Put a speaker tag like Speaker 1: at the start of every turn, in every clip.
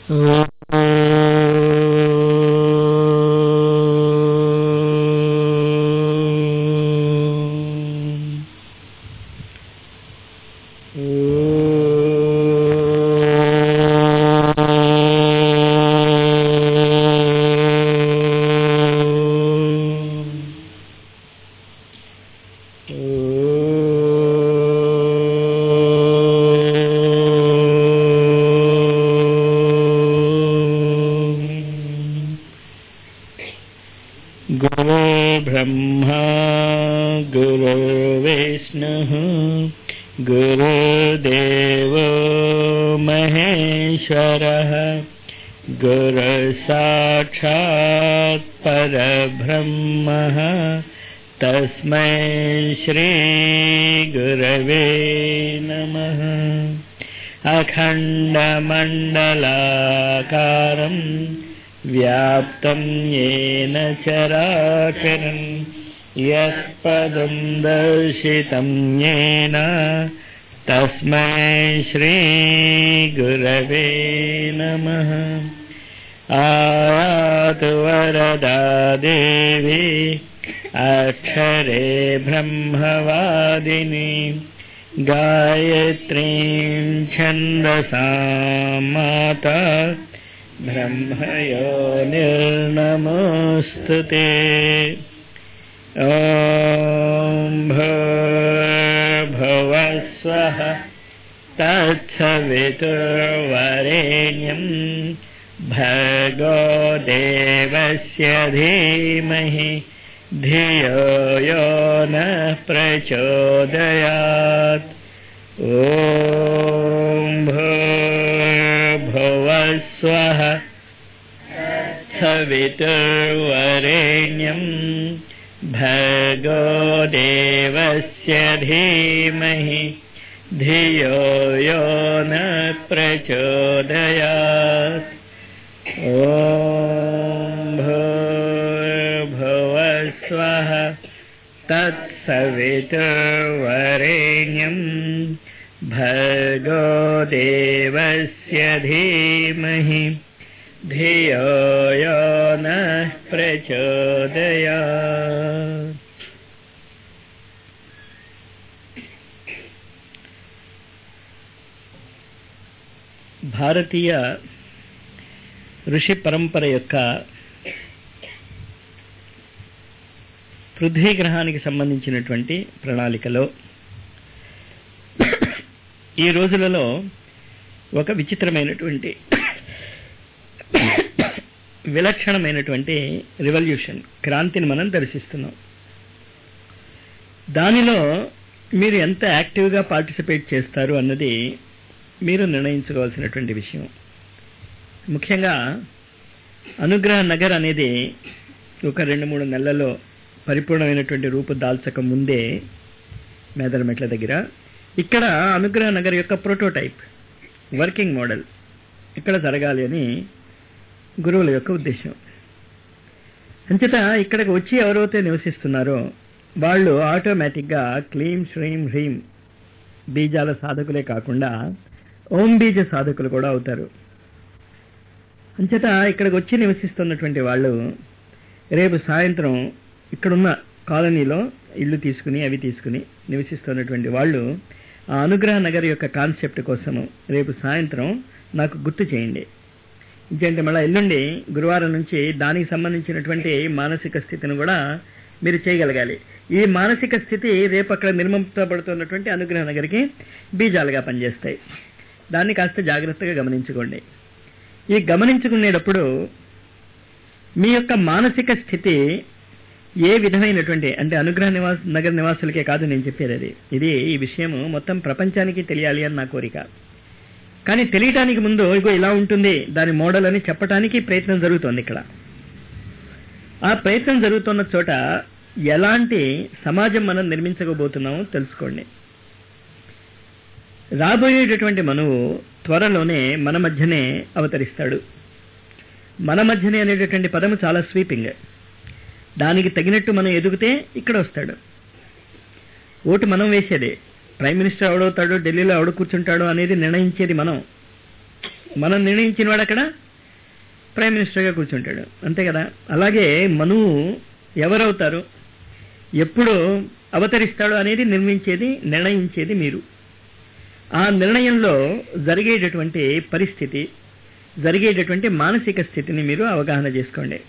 Speaker 1: गुरो ब्रह्मा गुरुर्विष्णुः गुरुदेव महेश्वरः गुरुसाक्षात् परब्रह्मः तस्मै श्रीगुरवे नमः अखण्डमण्डलाकारम् व्याप्तं येन चराचरम् यत्पदं दर्शितं येन तस्मै श्रीगुरवे नमः आयातु वरदा देवी अक्षरे ब्रह्मवादिनी गायत्रीं छन्दसा माता ब्रह्मयो निर्नमोऽस्तु ते ॐ भवस्वः तत्सवितुर्वरेण्यं भर्गो देवस्य धीमहि धियो यो नः प्रचोदयात् ॐ भुवस्वः सवितुर्वरेण्यं भर्गो देवस्य धीमहि धियो यो न प्रचोदयात् ॐ भुवस्वः तत्सवितुर्वरेण्यं भर्गो देवस्य धीमहि धियो यो नः प्रचोदयात् భారతీయ ఋషి పరంపర యొక్క పృథ్వీ గ్రహానికి సంబంధించినటువంటి ప్రణాళికలో ఈ రోజులలో ఒక విచిత్రమైనటువంటి విలక్షణమైనటువంటి రివల్యూషన్ క్రాంతిని మనం దర్శిస్తున్నాం దానిలో మీరు ఎంత యాక్టివ్గా పార్టిసిపేట్ చేస్తారు అన్నది మీరు నిర్ణయించుకోవాల్సినటువంటి విషయం ముఖ్యంగా అనుగ్రహ నగర్ అనేది ఒక రెండు మూడు నెలల్లో పరిపూర్ణమైనటువంటి రూపు దాల్చక ముందే మేదరమెట్ల దగ్గర ఇక్కడ అనుగ్రహ నగర్ యొక్క ప్రోటోటైప్ వర్కింగ్ మోడల్ ఇక్కడ జరగాలి అని గురువుల యొక్క ఉద్దేశం అంచేత ఇక్కడికి వచ్చి ఎవరైతే నివసిస్తున్నారో వాళ్ళు ఆటోమేటిక్గా క్లీం శ్రీం హ్రీం బీజాల సాధకులే కాకుండా ఓం బీజ సాధకులు కూడా అవుతారు అంచేత ఇక్కడికి వచ్చి నివసిస్తున్నటువంటి వాళ్ళు రేపు సాయంత్రం ఇక్కడున్న కాలనీలో ఇల్లు తీసుకుని అవి తీసుకుని నివసిస్తున్నటువంటి వాళ్ళు ఆ అనుగ్రహ నగర్ యొక్క కాన్సెప్ట్ కోసము రేపు సాయంత్రం నాకు గుర్తు చేయండి ఇంకేంటి మళ్ళీ ఎల్లుండి గురువారం నుంచి దానికి సంబంధించినటువంటి మానసిక స్థితిని కూడా మీరు చేయగలగాలి ఈ మానసిక స్థితి రేపు అక్కడ నిర్మింపబడుతున్నటువంటి అనుగ్రహ నగరికి బీజాలుగా పనిచేస్తాయి దాన్ని కాస్త జాగ్రత్తగా గమనించుకోండి ఈ గమనించుకునేటప్పుడు మీ యొక్క మానసిక స్థితి ఏ విధమైనటువంటి అంటే అనుగ్రహ నివాస నగర నివాసులకే కాదు నేను చెప్పేది అది ఇది ఈ విషయం మొత్తం ప్రపంచానికి తెలియాలి అని నా కోరిక కానీ తెలియటానికి ముందు ఇగో ఇలా ఉంటుంది దాని మోడల్ అని చెప్పడానికి ప్రయత్నం జరుగుతోంది ఇక్కడ ఆ ప్రయత్నం జరుగుతున్న చోట ఎలాంటి సమాజం మనం నిర్మించకపోతున్నామో తెలుసుకోండి రాబోయేటటువంటి మనువు త్వరలోనే మన మధ్యనే అవతరిస్తాడు మన మధ్యనే అనేటటువంటి పదము చాలా స్వీపింగ్ దానికి తగినట్టు మనం ఎదుగుతే ఇక్కడ వస్తాడు ఓటు మనం వేసేదే ప్రైమ్ మినిస్టర్ ఎవడవుతాడో ఢిల్లీలో ఎవడు కూర్చుంటాడో అనేది నిర్ణయించేది మనం మనం నిర్ణయించిన వాడు అక్కడ ప్రైమ్ మినిస్టర్గా కూర్చుంటాడు అంతే కదా అలాగే మనువు ఎవరవుతారు ఎప్పుడు అవతరిస్తాడు అనేది నిర్మించేది నిర్ణయించేది మీరు ఆ నిర్ణయంలో జరిగేటటువంటి పరిస్థితి జరిగేటటువంటి మానసిక స్థితిని మీరు అవగాహన చేసుకోండి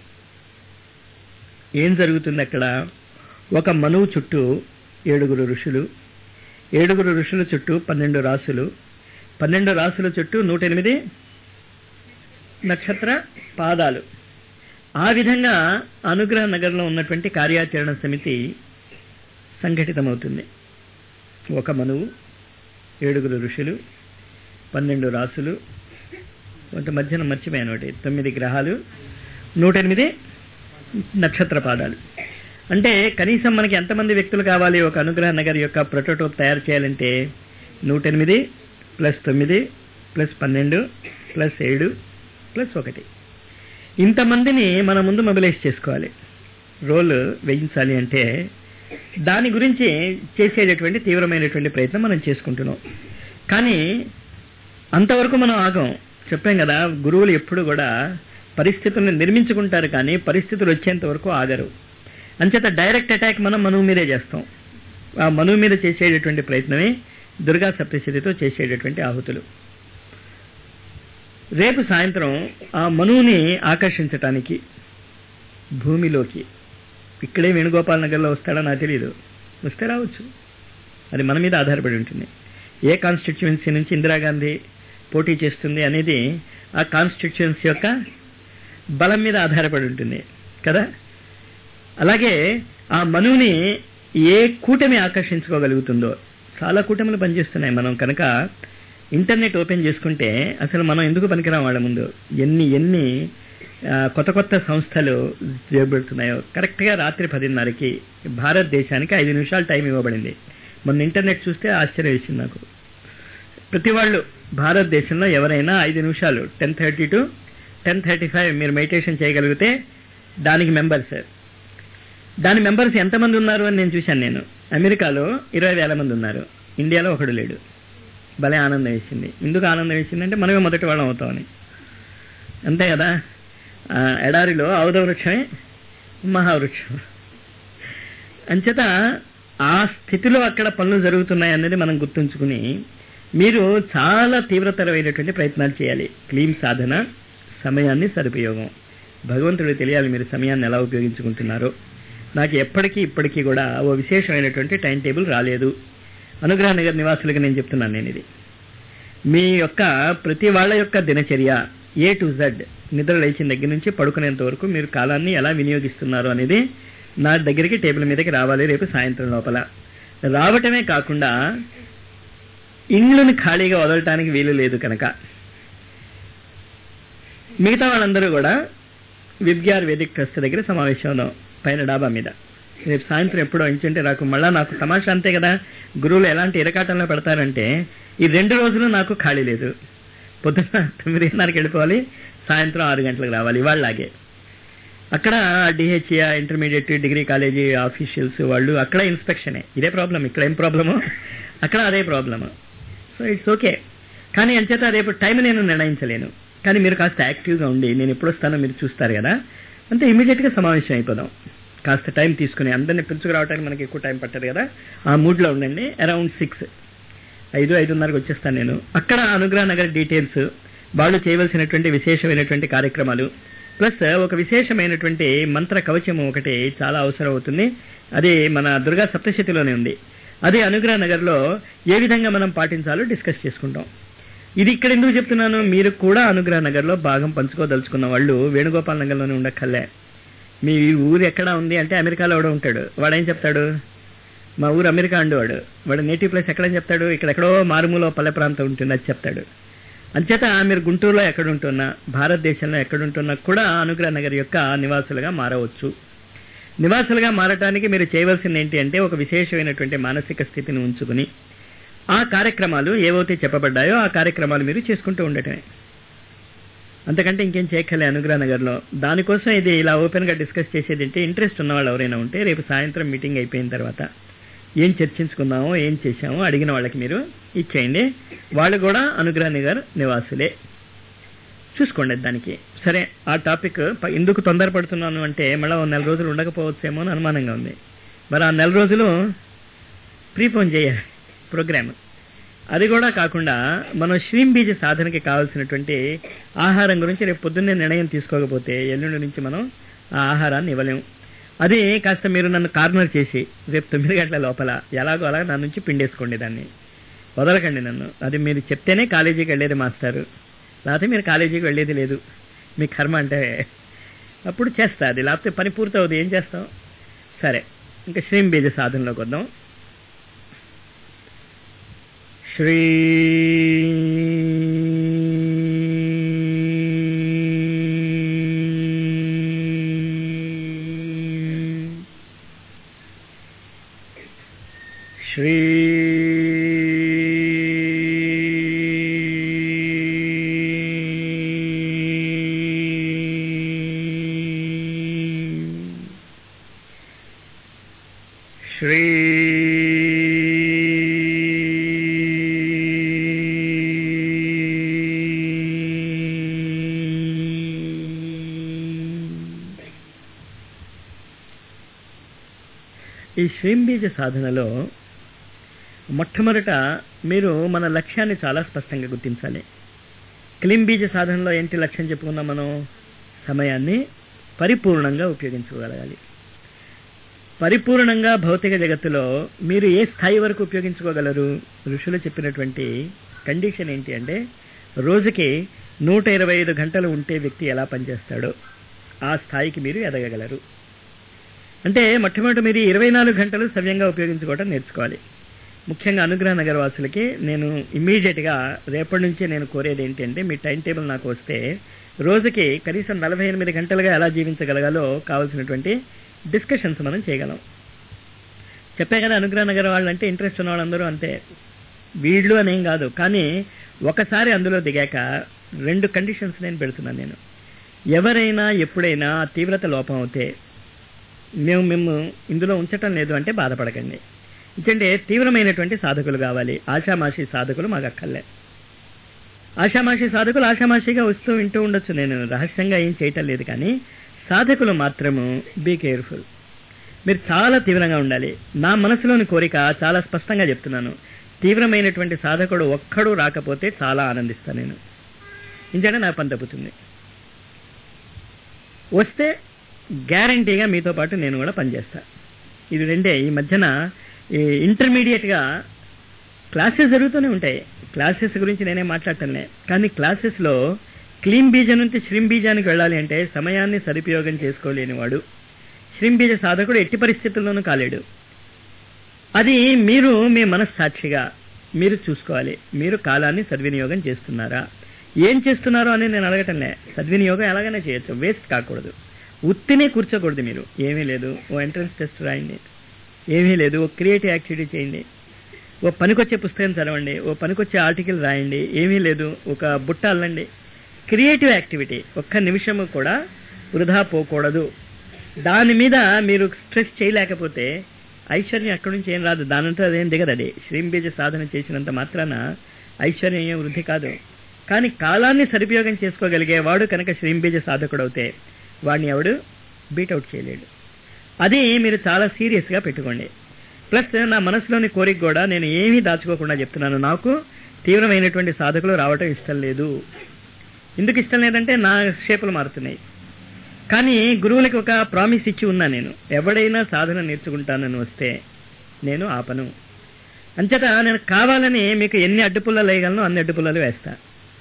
Speaker 1: ఏం జరుగుతుంది అక్కడ ఒక మనువు చుట్టూ ఏడుగురు ఋషులు ఏడుగురు ఋషుల చుట్టూ పన్నెండు రాసులు పన్నెండు రాసుల చుట్టూ నూట ఎనిమిది నక్షత్ర పాదాలు ఆ విధంగా అనుగ్రహ నగర్లో ఉన్నటువంటి కార్యాచరణ సమితి సంఘటితమవుతుంది ఒక మనువు ఏడుగురు ఋషులు పన్నెండు రాసులు కొంత మధ్యన మర్చిపోయాను ఒకటి తొమ్మిది గ్రహాలు నూట ఎనిమిది నక్షత్ర పాదాలు అంటే కనీసం మనకి ఎంతమంది వ్యక్తులు కావాలి ఒక అనుగ్రహ నగర్ యొక్క ప్రొటోటోప్ తయారు చేయాలంటే నూట ఎనిమిది ప్లస్ తొమ్మిది ప్లస్ పన్నెండు ప్లస్ ఏడు ప్లస్ ఒకటి ఇంతమందిని మన ముందు మొబిలైజ్ చేసుకోవాలి రోల్ వేయించాలి అంటే దాని గురించి చేసేటటువంటి తీవ్రమైనటువంటి ప్రయత్నం మనం చేసుకుంటున్నాం కానీ అంతవరకు మనం ఆగం చెప్పాం కదా గురువులు ఎప్పుడు కూడా పరిస్థితులను నిర్మించుకుంటారు కానీ పరిస్థితులు వచ్చేంత వరకు ఆగరు అంచేత డైరెక్ట్ అటాక్ మనం మనువు మీదే చేస్తాం ఆ మనువు మీద చేసేటటువంటి ప్రయత్నమే దుర్గా సప్తశతితో చేసేటటువంటి ఆహుతులు రేపు సాయంత్రం ఆ మనువుని ఆకర్షించటానికి భూమిలోకి ఇక్కడే వేణుగోపాల్ నగర్లో వస్తాడో నాకు తెలియదు వస్తే రావచ్చు అది మన మీద ఆధారపడి ఉంటుంది ఏ కాన్స్టిట్యుయెన్సీ నుంచి ఇందిరాగాంధీ పోటీ చేస్తుంది అనేది ఆ కాన్స్టిట్యుయెన్సీ యొక్క బలం మీద ఆధారపడి ఉంటుంది కదా అలాగే ఆ మనువుని ఏ కూటమి ఆకర్షించుకోగలుగుతుందో చాలా కూటములు పనిచేస్తున్నాయి మనం కనుక ఇంటర్నెట్ ఓపెన్ చేసుకుంటే అసలు మనం ఎందుకు పనికిరాం వాళ్ళ ముందు ఎన్ని ఎన్ని కొత్త కొత్త సంస్థలు చేపడుతున్నాయో కరెక్ట్గా రాత్రి పదిన్నరకి భారతదేశానికి ఐదు నిమిషాలు టైం ఇవ్వబడింది మొన్న ఇంటర్నెట్ చూస్తే ఆశ్చర్యం వేసింది నాకు ప్రతి వాళ్ళు భారతదేశంలో ఎవరైనా ఐదు నిమిషాలు ten thirty to ten thirty five మీరు మెడిటేషన్ చేయగలిగితే దానికి మెంబర్స్ దాని మెంబర్స్ ఎంతమంది ఉన్నారు అని నేను చూశాను నేను అమెరికాలో ఇరవై వేల మంది ఉన్నారు ఇండియాలో ఒకడు లేడు భలే ఆనందం వేసింది ఎందుకు ఆనందం వేసిందంటే మనమే మొదటి వాళ్ళం అవుతామని అంతే కదా ఎడారిలో ఔద వృక్షమే మహావృక్షం అంచేత ఆ స్థితిలో అక్కడ పనులు జరుగుతున్నాయి అనేది మనం గుర్తుంచుకుని మీరు చాలా తీవ్రతరమైనటువంటి ప్రయత్నాలు చేయాలి క్లీన్ సాధన సమయాన్ని సదుపయోగం భగవంతుడు తెలియాలి మీరు సమయాన్ని ఎలా ఉపయోగించుకుంటున్నారో నాకు ఎప్పటికీ ఇప్పటికీ కూడా ఓ విశేషమైనటువంటి టైం టేబుల్ రాలేదు అనుగ్రహ నగర్ నివాసులకు నేను చెప్తున్నాను నేను ఇది మీ యొక్క ప్రతి వాళ్ళ యొక్క దినచర్య ఏ టు జెడ్ నిద్ర లేచిన దగ్గర నుంచి పడుకునేంత వరకు మీరు కాలాన్ని ఎలా వినియోగిస్తున్నారు అనేది నా దగ్గరికి టేబుల్ మీదకి రావాలి రేపు సాయంత్రం లోపల రావటమే కాకుండా ఇండ్లను ఖాళీగా వదలటానికి వీలు లేదు కనుక మిగతా వాళ్ళందరూ కూడా విద్యార్ వేదిక్ ట్రస్ట్ దగ్గర సమావేశం అవుదాం పైన డాబా మీద రేపు సాయంత్రం ఎప్పుడో ఇంచుంటే నాకు మళ్ళా నాకు తమాషా అంతే కదా గురువులు ఎలాంటి ఇరకాటంలో పెడతారంటే ఈ రెండు రోజులు నాకు ఖాళీ లేదు పొద్దున్న తొమ్మిదిన్నరకి వెళ్ళిపోవాలి సాయంత్రం ఆరు గంటలకు రావాలి వాళ్ళలాగే అక్కడ DHA intermediate degree college officials వాళ్ళు అక్కడ ఇన్స్పెక్షనే ఇదే ప్రాబ్లం ఇక్కడ ఏం ప్రాబ్లము అక్కడ అదే ప్రాబ్లము సో ఇట్స్ ఓకే కానీ అంచేత రేపు టైం నేను నిర్ణయించలేను కానీ మీరు కాస్త యాక్టివ్గా ఉండి నేను ఎప్పుడు వస్తానో మీరు చూస్తారు కదా అంతే ఇమీడియట్గా సమావేశం అయిపోదాం కాస్త టైం తీసుకుని అందరిని పిలుచుకురావడానికి మనకి ఎక్కువ టైం పట్టదు కదా ఆ మూడ్లో ఉండండి అరౌండ్ సిక్స్ ఐదు ఐదున్నరకు వచ్చేస్తాను నేను అక్కడ అనుగ్రహ నగర్ డీటెయిల్స్ వాళ్ళు చేయవలసినటువంటి విశేషమైనటువంటి కార్యక్రమాలు ప్లస్ ఒక విశేషమైనటువంటి మంత్ర కవచము ఒకటి చాలా అవసరం అవుతుంది అది మన దుర్గా సప్తశతిలోనే ఉంది అది అనుగ్రహ నగర్లో ఏ విధంగా మనం పాటించాలో డిస్కస్ చేసుకుంటాం ఇది ఇక్కడ ఎందుకు చెప్తున్నాను మీరు కూడా అనుగ్రహ నగర్లో భాగం పంచుకోదలుచుకున్న వాళ్ళు వేణుగోపాల్ నగర్లోనే ఉండక్కర్లే మీ ఊరు ఎక్కడ ఉంది అంటే అమెరికాలో కూడా ఉంటాడు వాడు ఏం చెప్తాడు మా ఊరు అమెరికా అండేవాడు వాడు నేటివ్ ప్లేస్ ఎక్కడని చెప్తాడు ఇక్కడెక్కడో మారుమూల పల్లె ప్రాంతం ఉంటుంది అది చెప్తాడు అంచేత మీరు గుంటూరులో ఎక్కడుంటున్నా భారతదేశంలో ఎక్కడుంటున్నా కూడా అనుగ్రహ నగర్ యొక్క నివాసులుగా మారవచ్చు నివాసులుగా మారటానికి మీరు చేయవలసింది ఏంటి అంటే ఒక విశేషమైనటువంటి మానసిక స్థితిని ఉంచుకుని ఆ కార్యక్రమాలు ఏవైతే చెప్పబడ్డాయో ఆ కార్యక్రమాలు మీరు చేసుకుంటూ ఉండటమే అంతకంటే ఇంకేం చేయక్కలే అనుగ్రహ నగర్లో దానికోసం ఇది ఇలా ఓపెన్గా డిస్కస్ చేసేది అంటే ఇంట్రెస్ట్ ఉన్న వాళ్ళు ఎవరైనా ఉంటే రేపు సాయంత్రం మీటింగ్ అయిపోయిన తర్వాత ఏం చర్చించుకున్నామో ఏం చేశామో అడిగిన వాళ్ళకి మీరు ఇచ్చేయండి వాళ్ళు కూడా అనుగ్రహ నగర్ నివాసులే చూసుకోండి దానికి సరే ఆ టాపిక్ ప- ఎందుకు తొందరపడుతున్నాను అంటే మళ్ళీ ఓ నెల రోజులు ఉండకపోవచ్చేమో అని అనుమానంగా ఉంది మరి ఆ నెల రోజులు ప్రీపోన్ చేయాలి ప్రోగ్రామ్ అది కూడా కాకుండా మనం శ్రీంబీజ సాధనకి కావాల్సినటువంటి ఆహారం గురించి రేపు పొద్దున్నే నిర్ణయం తీసుకోకపోతే ఎల్లుండి నుంచి మనం ఆ ఆహారాన్ని ఇవ్వలేము అది కాస్త మీరు నన్ను కార్నర్ చేసి రేపు తొమ్మిది గంటల లోపల ఎలాగో అలా నా నుంచి పిండేసుకోండి దాన్ని వదలకండి నన్ను అది మీరు చెప్తేనే కాలేజీకి వెళ్ళేది మాస్టారు లేకపోతే మీరు కాలేజీకి వెళ్ళేది లేదు మీ కర్మ అంటే అప్పుడు చేస్తా అది లేకపోతే పని పూర్తవుతుంది ఏం చేస్తాం సరే ఇంకా శ్రీంబీజ సాధనలోకి వద్దాం శ్రీ శ్రీ శ్రీ ఈ శ్రీంబీజ సాధనలో మొట్టమొదట మీరు మన లక్ష్యాన్ని చాలా స్పష్టంగా గుర్తించాలి క్లీంబీజ సాధనలో ఏంటి లక్ష్యం చెప్పుకున్నాం మనం సమయాన్ని పరిపూర్ణంగా ఉపయోగించుకోగలగాలి పరిపూర్ణంగా భౌతిక జగత్తులో మీరు ఏ స్థాయి వరకు ఉపయోగించుకోగలరు ఋషులు చెప్పినటువంటి కండిషన్ ఏంటి అంటే రోజుకి నూట ఇరవై ఐదు గంటలు ఉంటే వ్యక్తి ఎలా పనిచేస్తాడో ఆ స్థాయికి మీరు ఎదగగలరు అంటే మొట్టమొదటి మీరు ఇరవై నాలుగు గంటలు సవ్యంగా ఉపయోగించుకోవడం నేర్చుకోవాలి ముఖ్యంగా అనుగ్రహ నగర వాసులకి నేను ఇమ్మీడియట్గా రేపటి నుంచే నేను కోరేది ఏంటంటే మీ టైం టేబుల్ నాకు వస్తే రోజుకి కనీసం నలభై ఎనిమిది గంటలుగా ఎలా జీవించగలగాలో కావాల్సినటువంటి డిస్కషన్స్ మనం చేయగలం చెప్పే కదా అనుగ్రహ నగర వాళ్ళు అంటే ఇంట్రెస్ట్ ఉన్న వాళ్ళందరూ అంతే వీళ్ళు అనేం కాదు కానీ ఒకసారి అందులో దిగాక రెండు కండిషన్స్ నేను పెడుతున్నాను నేను ఎవరైనా ఎప్పుడైనా తీవ్రత లోపం అవుతే మేము మేము ఇందులో ఉంచటం లేదు అంటే బాధపడకండి ఎందుకంటే తీవ్రమైనటువంటి సాధకులు కావాలి ఆషామాషి సాధకులు మాకు అక్కర్లే ఆషామాషి సాధకులు ఆషామాషిగా వస్తూ వింటూ ఉండొచ్చు నేను రహస్యంగా ఏం చేయటం లేదు కానీ సాధకులు మాత్రము బీ కేర్ఫుల్ మీరు చాలా తీవ్రంగా ఉండాలి నా మనసులోని కోరిక చాలా స్పష్టంగా చెప్తున్నాను తీవ్రమైనటువంటి సాధకుడు ఒక్కడూ రాకపోతే చాలా ఆనందిస్తాను నేను ఇంకంటే నా పని తప్పుతుంది వస్తే గ్యారంటీగా మీతో పాటు నేను కూడా పనిచేస్తా ఇది రెండే ఈ మధ్యన ఈ ఇంటర్మీడియట్గా క్లాసెస్ జరుగుతూనే ఉంటాయి క్లాసెస్ గురించి నేనే మాట్లాడటంలే కానీ క్లాసెస్లో క్లీన్ బీజ నుంచి శ్రీం బీజానికి వెళ్ళాలి అంటే సమయాన్ని సదుపయోగం చేసుకోలేని వాడు శ్రీం బీజ సాధకుడు ఎట్టి పరిస్థితుల్లోనూ కాలేడు అది మీరు మీ మనస్సాక్షిగా మీరు చూసుకోవాలి మీరు కాలాన్ని సద్వినియోగం చేస్తున్నారా ఏం చేస్తున్నారో అని నేను అడగటంలే సద్వినియోగం ఎలాగైనా చేయొచ్చు వేస్ట్ కాకూడదు ఉత్తినే కూర్చోకూడదు మీరు ఏమీ లేదు ఓ ఎంట్రన్స్ టెస్ట్ రాయండి ఏమీ లేదు ఓ క్రియేటివ్ యాక్టివిటీ చేయండి ఓ పనికొచ్చే పుస్తకం చదవండి ఓ పనికొచ్చే ఆర్టికల్ రాయండి ఏమీ లేదు ఒక బుట్ట అల్లండి క్రియేటివ్ యాక్టివిటీ ఒక్క నిమిషము కూడా వృధా పోకూడదు దాని మీద మీరు స్ట్రెస్ చేయలేకపోతే ఐశ్వర్యం అక్కడి నుంచి ఏం రాదు దానంతా అదేం దిగదది శ్రీంబీజ సాధన చేసినంత మాత్రాన ఐశ్వర్యం ఏం వృద్ధి కాదు కానీ కాలాన్ని సదుపయోగం చేసుకోగలిగే వాడు కనుక శ్రీంబీజ సాధకుడు అవుతే వాడిని ఎవడు బీట్అవుట్ చేయలేడు అది మీరు చాలా సీరియస్గా పెట్టుకోండి ప్లస్ నా మనసులోని కోరిక కూడా నేను ఏమీ దాచుకోకుండా చెప్తున్నాను నాకు తీవ్రమైనటువంటి సాధకులు రావటం ఇష్టం లేదు ఎందుకు ఇష్టం లేదంటే నా షేపులు మారుతున్నాయి కానీ గురువులకి ఒక ప్రామిస్ ఇచ్చి ఉన్నా నేను ఎవడైనా సాధన నేర్చుకుంటానని వస్తే నేను ఆపను అంచేత నేను కావాలని మీకు ఎన్ని అడ్డుపుల్లలు వేయగలను అన్ని అడ్డుపుల్లలు వేస్తా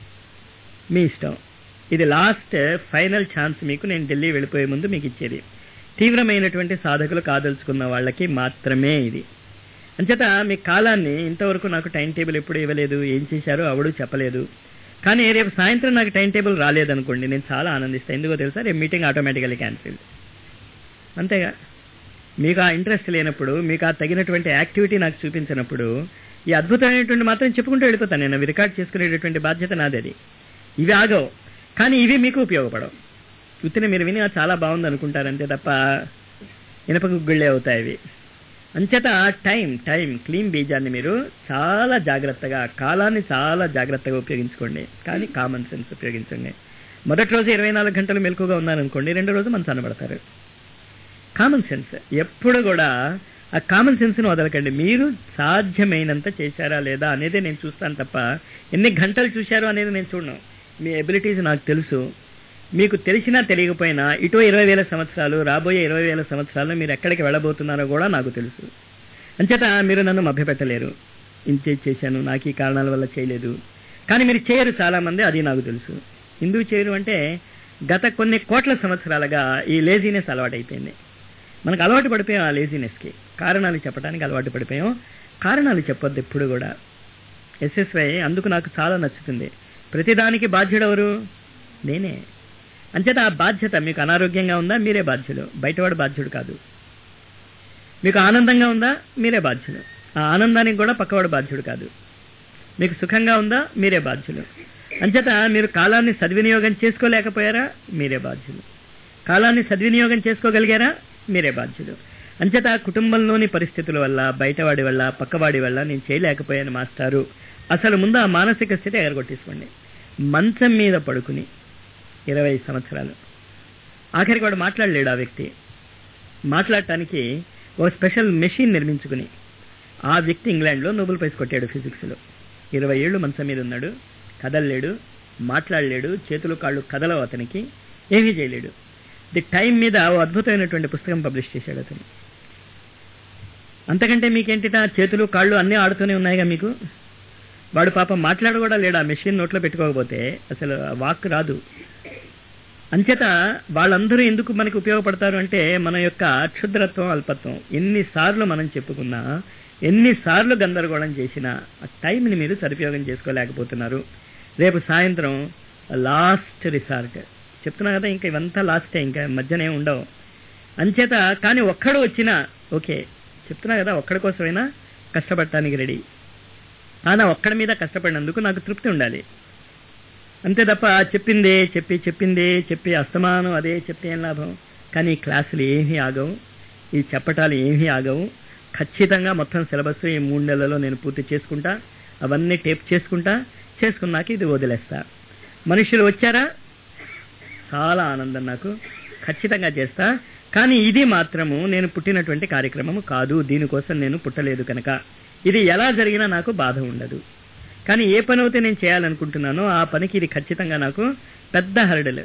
Speaker 1: మీ ఇష్టం ఇది లాస్ట్ ఫైనల్ ఛాన్స్ మీకు నేను ఢిల్లీ వెళ్ళిపోయే ముందు మీకు ఇచ్చేది తీవ్రమైనటువంటి సాధకులు కాదలుచుకున్న వాళ్ళకి మాత్రమే ఇది అంచేత మీ కాలాన్ని ఇంతవరకు నాకు టైం టేబుల్ ఎప్పుడు ఇవ్వలేదు ఏం చేశారో అవడు చెప్పలేదు కానీ రేపు సాయంత్రం నాకు టైం టేబుల్ రాలేదనుకోండి నేను చాలా ఆనందిస్తాను ఎందుకో తెలుసా రేపు మీటింగ్ ఆటోమేటికల్లీ క్యాన్సిల్ అంతేగా మీకు ఆ ఇంట్రెస్ట్ లేనప్పుడు మీకు ఆ తగినటువంటి యాక్టివిటీ నాకు చూపించినప్పుడు ఈ అద్భుతమైనటువంటి మాత్రం చెప్పుకుంటూ వెళ్ళిపోతాను నేను అవి రికార్డ్ చేసుకునేటటువంటి బాధ్యత నాది అది ఇవి ఆగవు కానీ ఇవి మీకు ఉపయోగపడవు ఉత్తిన మీరు విని "ఆ, చాలా బాగుంది అనుకుంటారంతే తప్ప ఇనప గుగ్గుళ్ళే అవుతాయి అవి అంచేత టైం టైం క్లీన్ బీజాన్ని మీరు చాలా జాగ్రత్తగా కాలాన్ని చాలా జాగ్రత్తగా ఉపయోగించుకోండి కానీ కామన్ సెన్స్ ఉపయోగించండి మొదటి రోజు ఇరవై నాలుగు గంటలు మెలకుగా ఉన్నారనుకోండి రెండో రోజు మంచాన పడతారు కామన్ సెన్స్ ఎప్పుడు కూడా ఆ కామన్ సెన్స్ను వదలకండి మీరు సాధ్యమైనంత చేశారా లేదా అనేది నేను చూస్తాను తప్ప ఎన్ని గంటలు చూశారో అనేది నేను చూడను మీ ఎబిలిటీస్ నాకు తెలుసు మీకు తెలిసినా తెలియకపోయినా ఇటో ఇరవై వేల సంవత్సరాలు రాబోయే ఇరవై వేల సంవత్సరాల్లో మీరు ఎక్కడికి వెళ్ళబోతున్నారో కూడా నాకు తెలుసు అంచేత మీరు నన్ను మభ్యపెట్టలేరు ఇంతే చేశాను నాకు ఈ కారణాల వల్ల చేయలేదు కానీ మీరు చేయరు చాలా మంది అది నాకు తెలుసు ఎందుకు చేయరు అంటే గత కొన్ని కోట్ల సంవత్సరాలుగా ఈ లేజీనెస్ అలవాటైపోయింది మనకు అలవాటు పడిపోయాం ఆ లేజీనెస్కి కారణాలు చెప్పడానికి అలవాటు పడిపోయాం కారణాలు చెప్పొద్దు ఎప్పుడు కూడా ఎస్ఎస్వై అందుకు నాకు చాలా నచ్చుతుంది ప్రతిదానికి బాధ్యుడెవరు నేనే అంచేత ఆ బాధ్యత మీకు అనారోగ్యంగా ఉందా మీరే బాధ్యులు బయటవాడు బాధ్యుడు కాదు మీకు ఆనందంగా ఉందా మీరే బాధ్యులు ఆ ఆనందానికి కూడా పక్కవాడు బాధ్యుడు కాదు మీకు సుఖంగా ఉందా మీరే బాధ్యులు అంచేత మీరు కాలాన్ని సద్వినియోగం చేసుకోలేకపోయారా మీరే బాధ్యులు కాలాన్ని సద్వినియోగం చేసుకోగలిగారా మీరే బాధ్యులు అంచేత కుటుంబంలోని పరిస్థితుల వల్ల బయటవాడి వల్ల పక్కవాడి వల్ల నేను చేయలేకపోయాను మాస్టారు అసలు ముందు ఆ మానసిక స్థితి ఎగరగొట్టేసుకోండి మంచం మీద పడుకుని ఇరవై సంవత్సరాలు ఆఖరికి వాడు మాట్లాడలేడు ఆ వ్యక్తి మాట్లాడటానికి ఓ స్పెషల్ మెషిన్ నిర్మించుకుని ఆ వ్యక్తి ఇంగ్లాండ్లో నోబెల్ ప్రైజ్ కొట్టాడు ఫిజిక్స్లో ఇరవై ఏళ్ళు మంచం మీద ఉన్నాడు కదలలేడు మాట్లాడలేడు చేతులు కాళ్ళు కదలవు అతనికి ఏమీ చేయలేడు ది టైం మీద ఓ అద్భుతమైనటువంటి పుస్తకం పబ్లిష్ చేశాడు అతను అంతకంటే మీకేంటిట చేతులు కాళ్ళు అన్నీ ఆడుతూనే ఉన్నాయిగా మీకు వాడు పాపం మాట్లాడ కూడా లేడు ఆ మెషిన్ నోట్లో పెట్టుకోకపోతే అసలు వాక్ రాదు అంచేత వాళ్ళందరూ ఎందుకు మనకి ఉపయోగపడతారు అంటే మన యొక్క క్షుద్రత్వం అల్పత్వం ఎన్నిసార్లు మనం చెప్పుకున్నా ఎన్నిసార్లు గందరగోళం చేసినా ఆ టైంని మీరు సదుపయోగం చేసుకోలేకపోతున్నారు రేపు సాయంత్రం లాస్ట్ రిసార్ట్ చెప్తున్నా కదా ఇంకా ఇవంతా లాస్టే ఇంకా మధ్యనే ఉండవు అంచేత కానీ ఒక్కడు వచ్చినా ఓకే చెప్తున్నా కదా ఒక్కడి కోసమైనా కష్టపడటానికి రెడీ కానీ ఒక్కడి మీద కష్టపడినందుకు నాకు తృప్తి ఉండాలి అంతే తప్ప చెప్పిందే చెప్పి చెప్పిందే చెప్పి అస్తమానం అదే చెప్తే ఏం లాభం కానీ ఈ క్లాసులు ఏమీ ఆగవు ఈ చెప్పటాలు ఏమీ ఆగవు ఖచ్చితంగా మొత్తం సిలబస్ ఈ మూడు నెలల్లో నేను పూర్తి చేసుకుంటా అవన్నీ టేప్ చేసుకుంటా చేసుకున్నాక ఇది వదిలేస్తా మనుషులు వచ్చారా చాలా ఆనందం నాకు ఖచ్చితంగా చేస్తా కానీ ఇది మాత్రము నేను పుట్టినటువంటి కార్యక్రమము కాదు దీనికోసం నేను పుట్టలేదు కనుక ఇది ఎలా జరిగినా నాకు బాధ ఉండదు కానీ ఏ పని అయితే నేను చేయాలనుకుంటున్నానో ఆ పనికి ఇది ఖచ్చితంగా నాకు పెద్ద హరడలు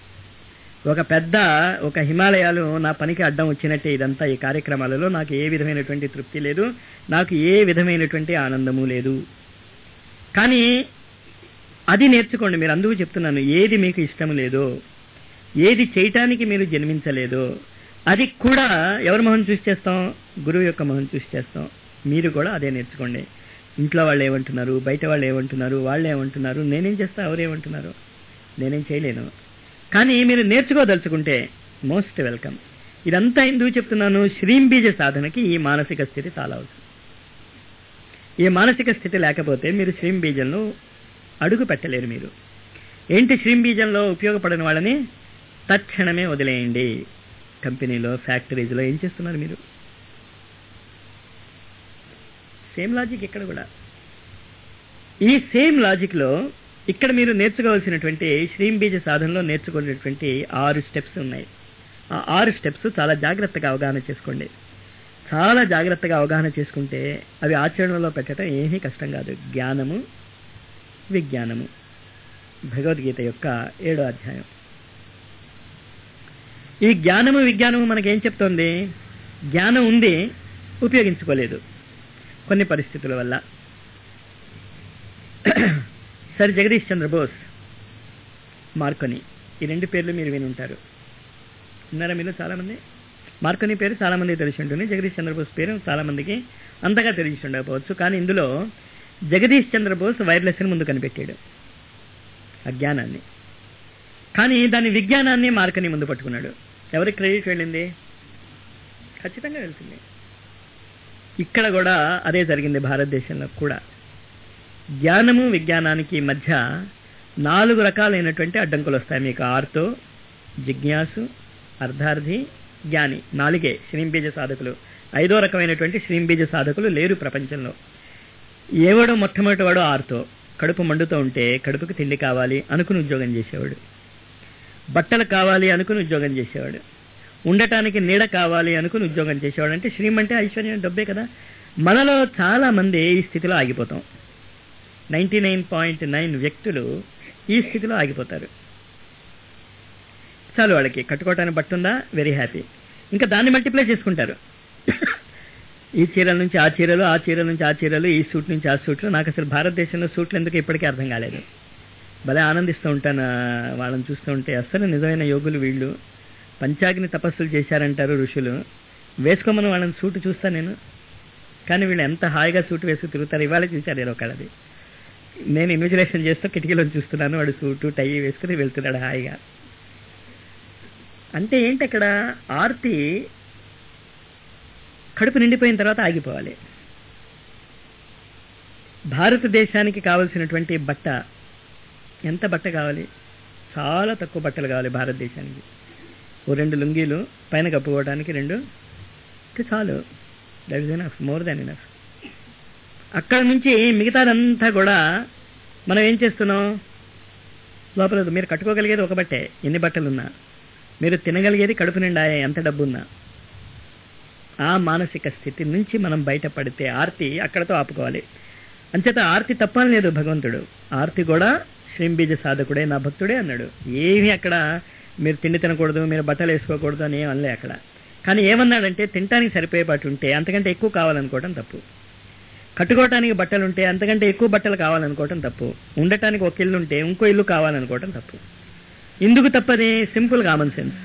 Speaker 1: ఒక పెద్ద ఒక హిమాలయాలు నా పనికి అడ్డం వచ్చినట్టే ఇదంతా ఈ కార్యక్రమాలలో నాకు ఏ విధమైనటువంటి తృప్తి లేదు నాకు ఏ విధమైనటువంటి ఆనందము లేదు కానీ అది నేర్చుకోండి మీరు అందుకు చెప్తున్నాను ఏది మీకు ఇష్టం లేదో ఏది చేయటానికి మీరు జన్మించలేదో అది కూడా ఎవరి మొహం చూసి చేస్తాం గురువు యొక్క మొహం చూసి చేస్తాం మీరు కూడా అదే నేర్చుకోండి ఇంట్లో వాళ్ళు ఏమంటున్నారు బయట వాళ్ళు ఏమంటున్నారు వాళ్ళు ఏమంటున్నారు నేనేం చేస్తా ఎవరేమంటున్నారు నేనేం చేయలేను కానీ మీరు నేర్చుకోదలుచుకుంటే మోస్ట్ వెల్కమ్ ఇదంతా ఎందుకు చెప్తున్నాను శ్రీంబీజ సాధనకి ఈ మానసిక స్థితి చాలా అవసరం ఈ మానసిక స్థితి లేకపోతే మీరు శ్రీంబీజంలో అడుగు పెట్టలేరు మీరు ఏంటి శ్రీంబీజంలో ఉపయోగపడని వాళ్ళని తక్షణమే వదిలేయండి కంపెనీలో ఫ్యాక్టరీస్లో ఏం చేస్తున్నారు మీరు సేమ్ లాజిక్ ఇక్కడ కూడా ఈ సేమ్ లాజిక్లో ఇక్కడ మీరు నేర్చుకోవాల్సినటువంటి శ్రీంబీజ సాధనలో నేర్చుకునేటువంటి ఆరు స్టెప్స్ ఉన్నాయి ఆ ఆరు స్టెప్స్ చాలా జాగ్రత్తగా అవగాహన చేసుకోండి చాలా జాగ్రత్తగా అవగాహన చేసుకుంటే అవి ఆచరణలో పెట్టడం ఏమీ కష్టం కాదు జ్ఞానము విజ్ఞానము భగవద్గీత యొక్క ఏడో అధ్యాయం ఈ జ్ఞానము విజ్ఞానము మనకేం చెప్తోంది జ్ఞానం ఉంది ఉపయోగించుకోలేదు కొన్ని పరిస్థితుల వల్ల సర్ జగదీష్ చంద్ర బోస్ మార్కొని ఈ రెండు పేర్లు మీరు విని ఉంటారు విన్నారా మీరు చాలామంది మార్కొని పేరు చాలా మందికి తెలిసి ఉంటుంది జగదీష్ చంద్రబోస్ పేరు చాలా మందికి అంతగా తెలిసి ఉండకపోవచ్చు కానీ ఇందులో జగదీష్ చంద్రబోస్ వైర్లెస్ ముందు కనిపెట్టాడు ఆ జ్ఞానాన్ని కానీ దాని విజ్ఞానాన్ని మార్కని ముందు పట్టుకున్నాడు ఎవరికి క్రెడిట్ వెళ్ళింది ఖచ్చితంగా వెళ్తుంది ఇక్కడ కూడా అదే జరిగింది భారతదేశంలో కూడా జ్ఞానము విజ్ఞానానికి మధ్య నాలుగు రకాలైనటువంటి అడ్డంకులు వస్తాయి మీకు ఆర్తో జిజ్ఞాసు అర్ధార్థి జ్ఞాని నాలుగే శ్రీంబీజ సాధకులు ఐదో రకమైనటువంటి శ్రీంబీజ సాధకులు లేరు ప్రపంచంలో ఏవాడో మొట్టమొదటి వాడు ఆర్తో కడుపు మండుతూ ఉంటే కడుపుకి తిండి కావాలి అనుకుని ఉద్యోగం చేసేవాడు బట్టలు కావాలి అనుకుని ఉద్యోగం చేసేవాడు ఉండటానికి నీడ కావాలి అనుకుని ఉద్యోగం చేసేవాడు అంటే శ్రీమంటే ఐశ్వర్యం డబ్బే కదా మనలో చాలా మంది ఈ స్థితిలో ఆగిపోతాం నైంటీ నైన్ పాయింట్ నైన్ వ్యక్తులు ఈ స్థితిలో ఆగిపోతారు చాలు వాళ్ళకి కట్టుకోవటానికి బట్టుందా వెరీ హ్యాపీ ఇంకా దాన్ని మల్టిప్లై చేసుకుంటారు ఈ చీరల నుంచి ఆ చీరలు ఆ చీరల నుంచి ఆ చీరలు ఈ సూట్ నుంచి ఆ సూట్లు నాకు అసలు భారతదేశంలో సూట్లు ఎందుకు ఇప్పటికీ అర్థం కాలేదు భలే ఆనందిస్తూ ఉంటాను ఆ, వాళ్ళని చూస్తూ ఉంటే అసలు నిజమైన యోగులు వీళ్ళు పంచాగ్ని తపస్సులు చేశారంటారు ఋషులు వేసుకోమని వాళ్ళని సూటు చూస్తా నేను కానీ వీళ్ళు ఎంత హాయిగా సూటు వేసుకు తిరుగుతారు ఇవాళ చూశారు ఏదో ఒకళ్ళది నేను ఇన్విజిలేషన్ చేస్తూ కిటికీలో చూస్తున్నాను వాడు సూటు టై వేసుకుని వెళ్తున్నాడు హాయిగా అంటే ఏంటి అక్కడ ఆర్తి కడుపు నిండిపోయిన తర్వాత ఆగిపోవాలి భారతదేశానికి కావలసినటువంటి బట్ట ఎంత బట్ట కావాలి చాలా తక్కువ బట్టలు కావాలి భారతదేశానికి ఓ రెండు లుంగీలు పైన కప్పుకోవడానికి రెండు ఇది చాలు that is enough more than enough అక్కడ నుంచి మిగతాదంతా కూడా మనం ఏం చేస్తున్నాం లోపల మీరు కట్టుకోగలిగేది ఒక బట్టే ఎన్ని బట్టలున్నా మీరు తినగలిగేది కడుపు నిండా ఎంత డబ్బున్నా ఆ మానసిక స్థితి నుంచి మనం బయటపడితే ఆర్తి అక్కడతో ఆపుకోవాలి అంచేత ఆర్తి తప్పని లేదు భగవంతుడు ఆర్తి కూడా శ్రీంబీజ సాధకుడే నా భక్తుడే అన్నాడు ఏమీ అక్కడ మీరు తిండి తినకూడదు మీరు బట్టలు వేసుకోకూడదు అని ఏం అనలే అక్కడ కానీ ఏమన్నాడంటే తినటానికి సరిపోయేపాటు ఉంటే అంతకంటే ఎక్కువ కావాలనుకోవటం తప్పు కట్టుకోవటానికి బట్టలు ఉంటే అంతకంటే ఎక్కువ బట్టలు కావాలనుకోవటం తప్పు ఉండటానికి ఒక ఇల్లు ఉంటే ఇంకో ఇల్లు కావాలనుకోవటం తప్పు ఎందుకు తప్పది సింపుల్ కామన్ సెన్స్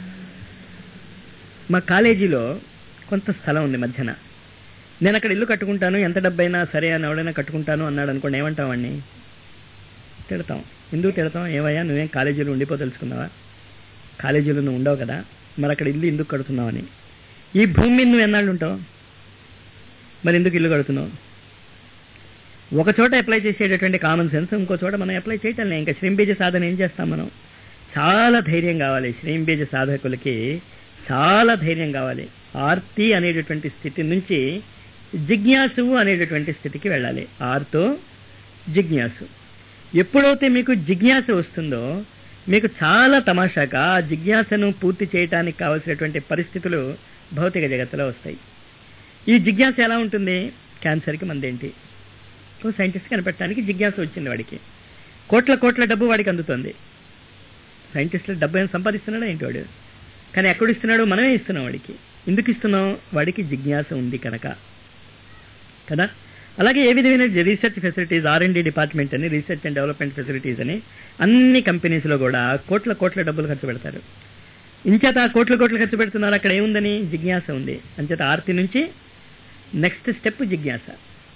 Speaker 1: మా కాలేజీలో కొంత స్థలం ఉంది మధ్యన నేను అక్కడ ఇల్లు కట్టుకుంటాను ఎంత డబ్బైనా సరే అని ఎవడైనా కట్టుకుంటాను అన్నాడు అనుకోండి ఏమంటాం వాడిని తిడతాం ఎందుకు తిడతాం ఏమయ్యా నువ్వేం కాలేజీలో ఉండిపో తెలుసుకున్నావా కాలేజీలో నువ్వు ఉండవు కదా మరి అక్కడ ఇల్లు ఎందుకు కడుతున్నావని ఈ భూమి మీద నువ్వు ఎన్నాళ్ళు ఉంటావు మరి ఎందుకు ఇల్లు కడుతున్నావు ఒక చోట అప్లై చేసేటటువంటి కామన్ సెన్స్ ఇంకో చోట మనం అప్లై చేయటం లేదు ఇంకా శ్రీంబీజ సాధన ఏం చేస్తాం మనం చాలా ధైర్యం కావాలి శ్రీంబీజ సాధకులకి చాలా ధైర్యం కావాలి ఆర్తి అనేటటువంటి స్థితి నుంచి జిజ్ఞాసువు అనేటటువంటి స్థితికి వెళ్ళాలి ఆర్తో జిజ్ఞాసు ఎప్పుడైతే మీకు జిజ్ఞాస వస్తుందో మీకు చాలా తమాషాగా ఆ జిజ్ఞాసను పూర్తి చేయడానికి కావలసినటువంటి పరిస్థితులు భౌతిక జగత్తులో వస్తాయి ఈ జిజ్ఞాస ఎలా ఉంటుంది క్యాన్సర్కి మందేంటి ఓ సైంటిస్ట్ కనిపెట్టడానికి జిజ్ఞాస వచ్చింది వాడికి కోట్ల కోట్ల డబ్బు వాడికి అందుతుంది సైంటిస్టులు డబ్బు ఏం సంపాదిస్తున్నాడా ఏంటి వాడు కానీ ఎక్కడ ఇస్తున్నాడు మనమే ఇస్తున్నాం వాడికి ఎందుకు ఇస్తున్నాం వాడికి జిజ్ఞాస ఉంది కనుక కదా అలాగే ఏ విధమైన research facilities R and D department అని రీసెర్చ్ అండ్ డెవలప్మెంట్ ఫెసిలిటీస్ అని అన్ని కంపెనీస్లో కూడా కోట్ల కోట్ల డబ్బులు ఖర్చు పెడతారు ఇంచేత ఆ కోట్ల కోట్లు ఖర్చు పెడుతున్నారు అక్కడ ఏముందని జిజ్ఞాస ఉంది అంచేత ఆర్తి నుంచి నెక్స్ట్ స్టెప్ జిజ్ఞాస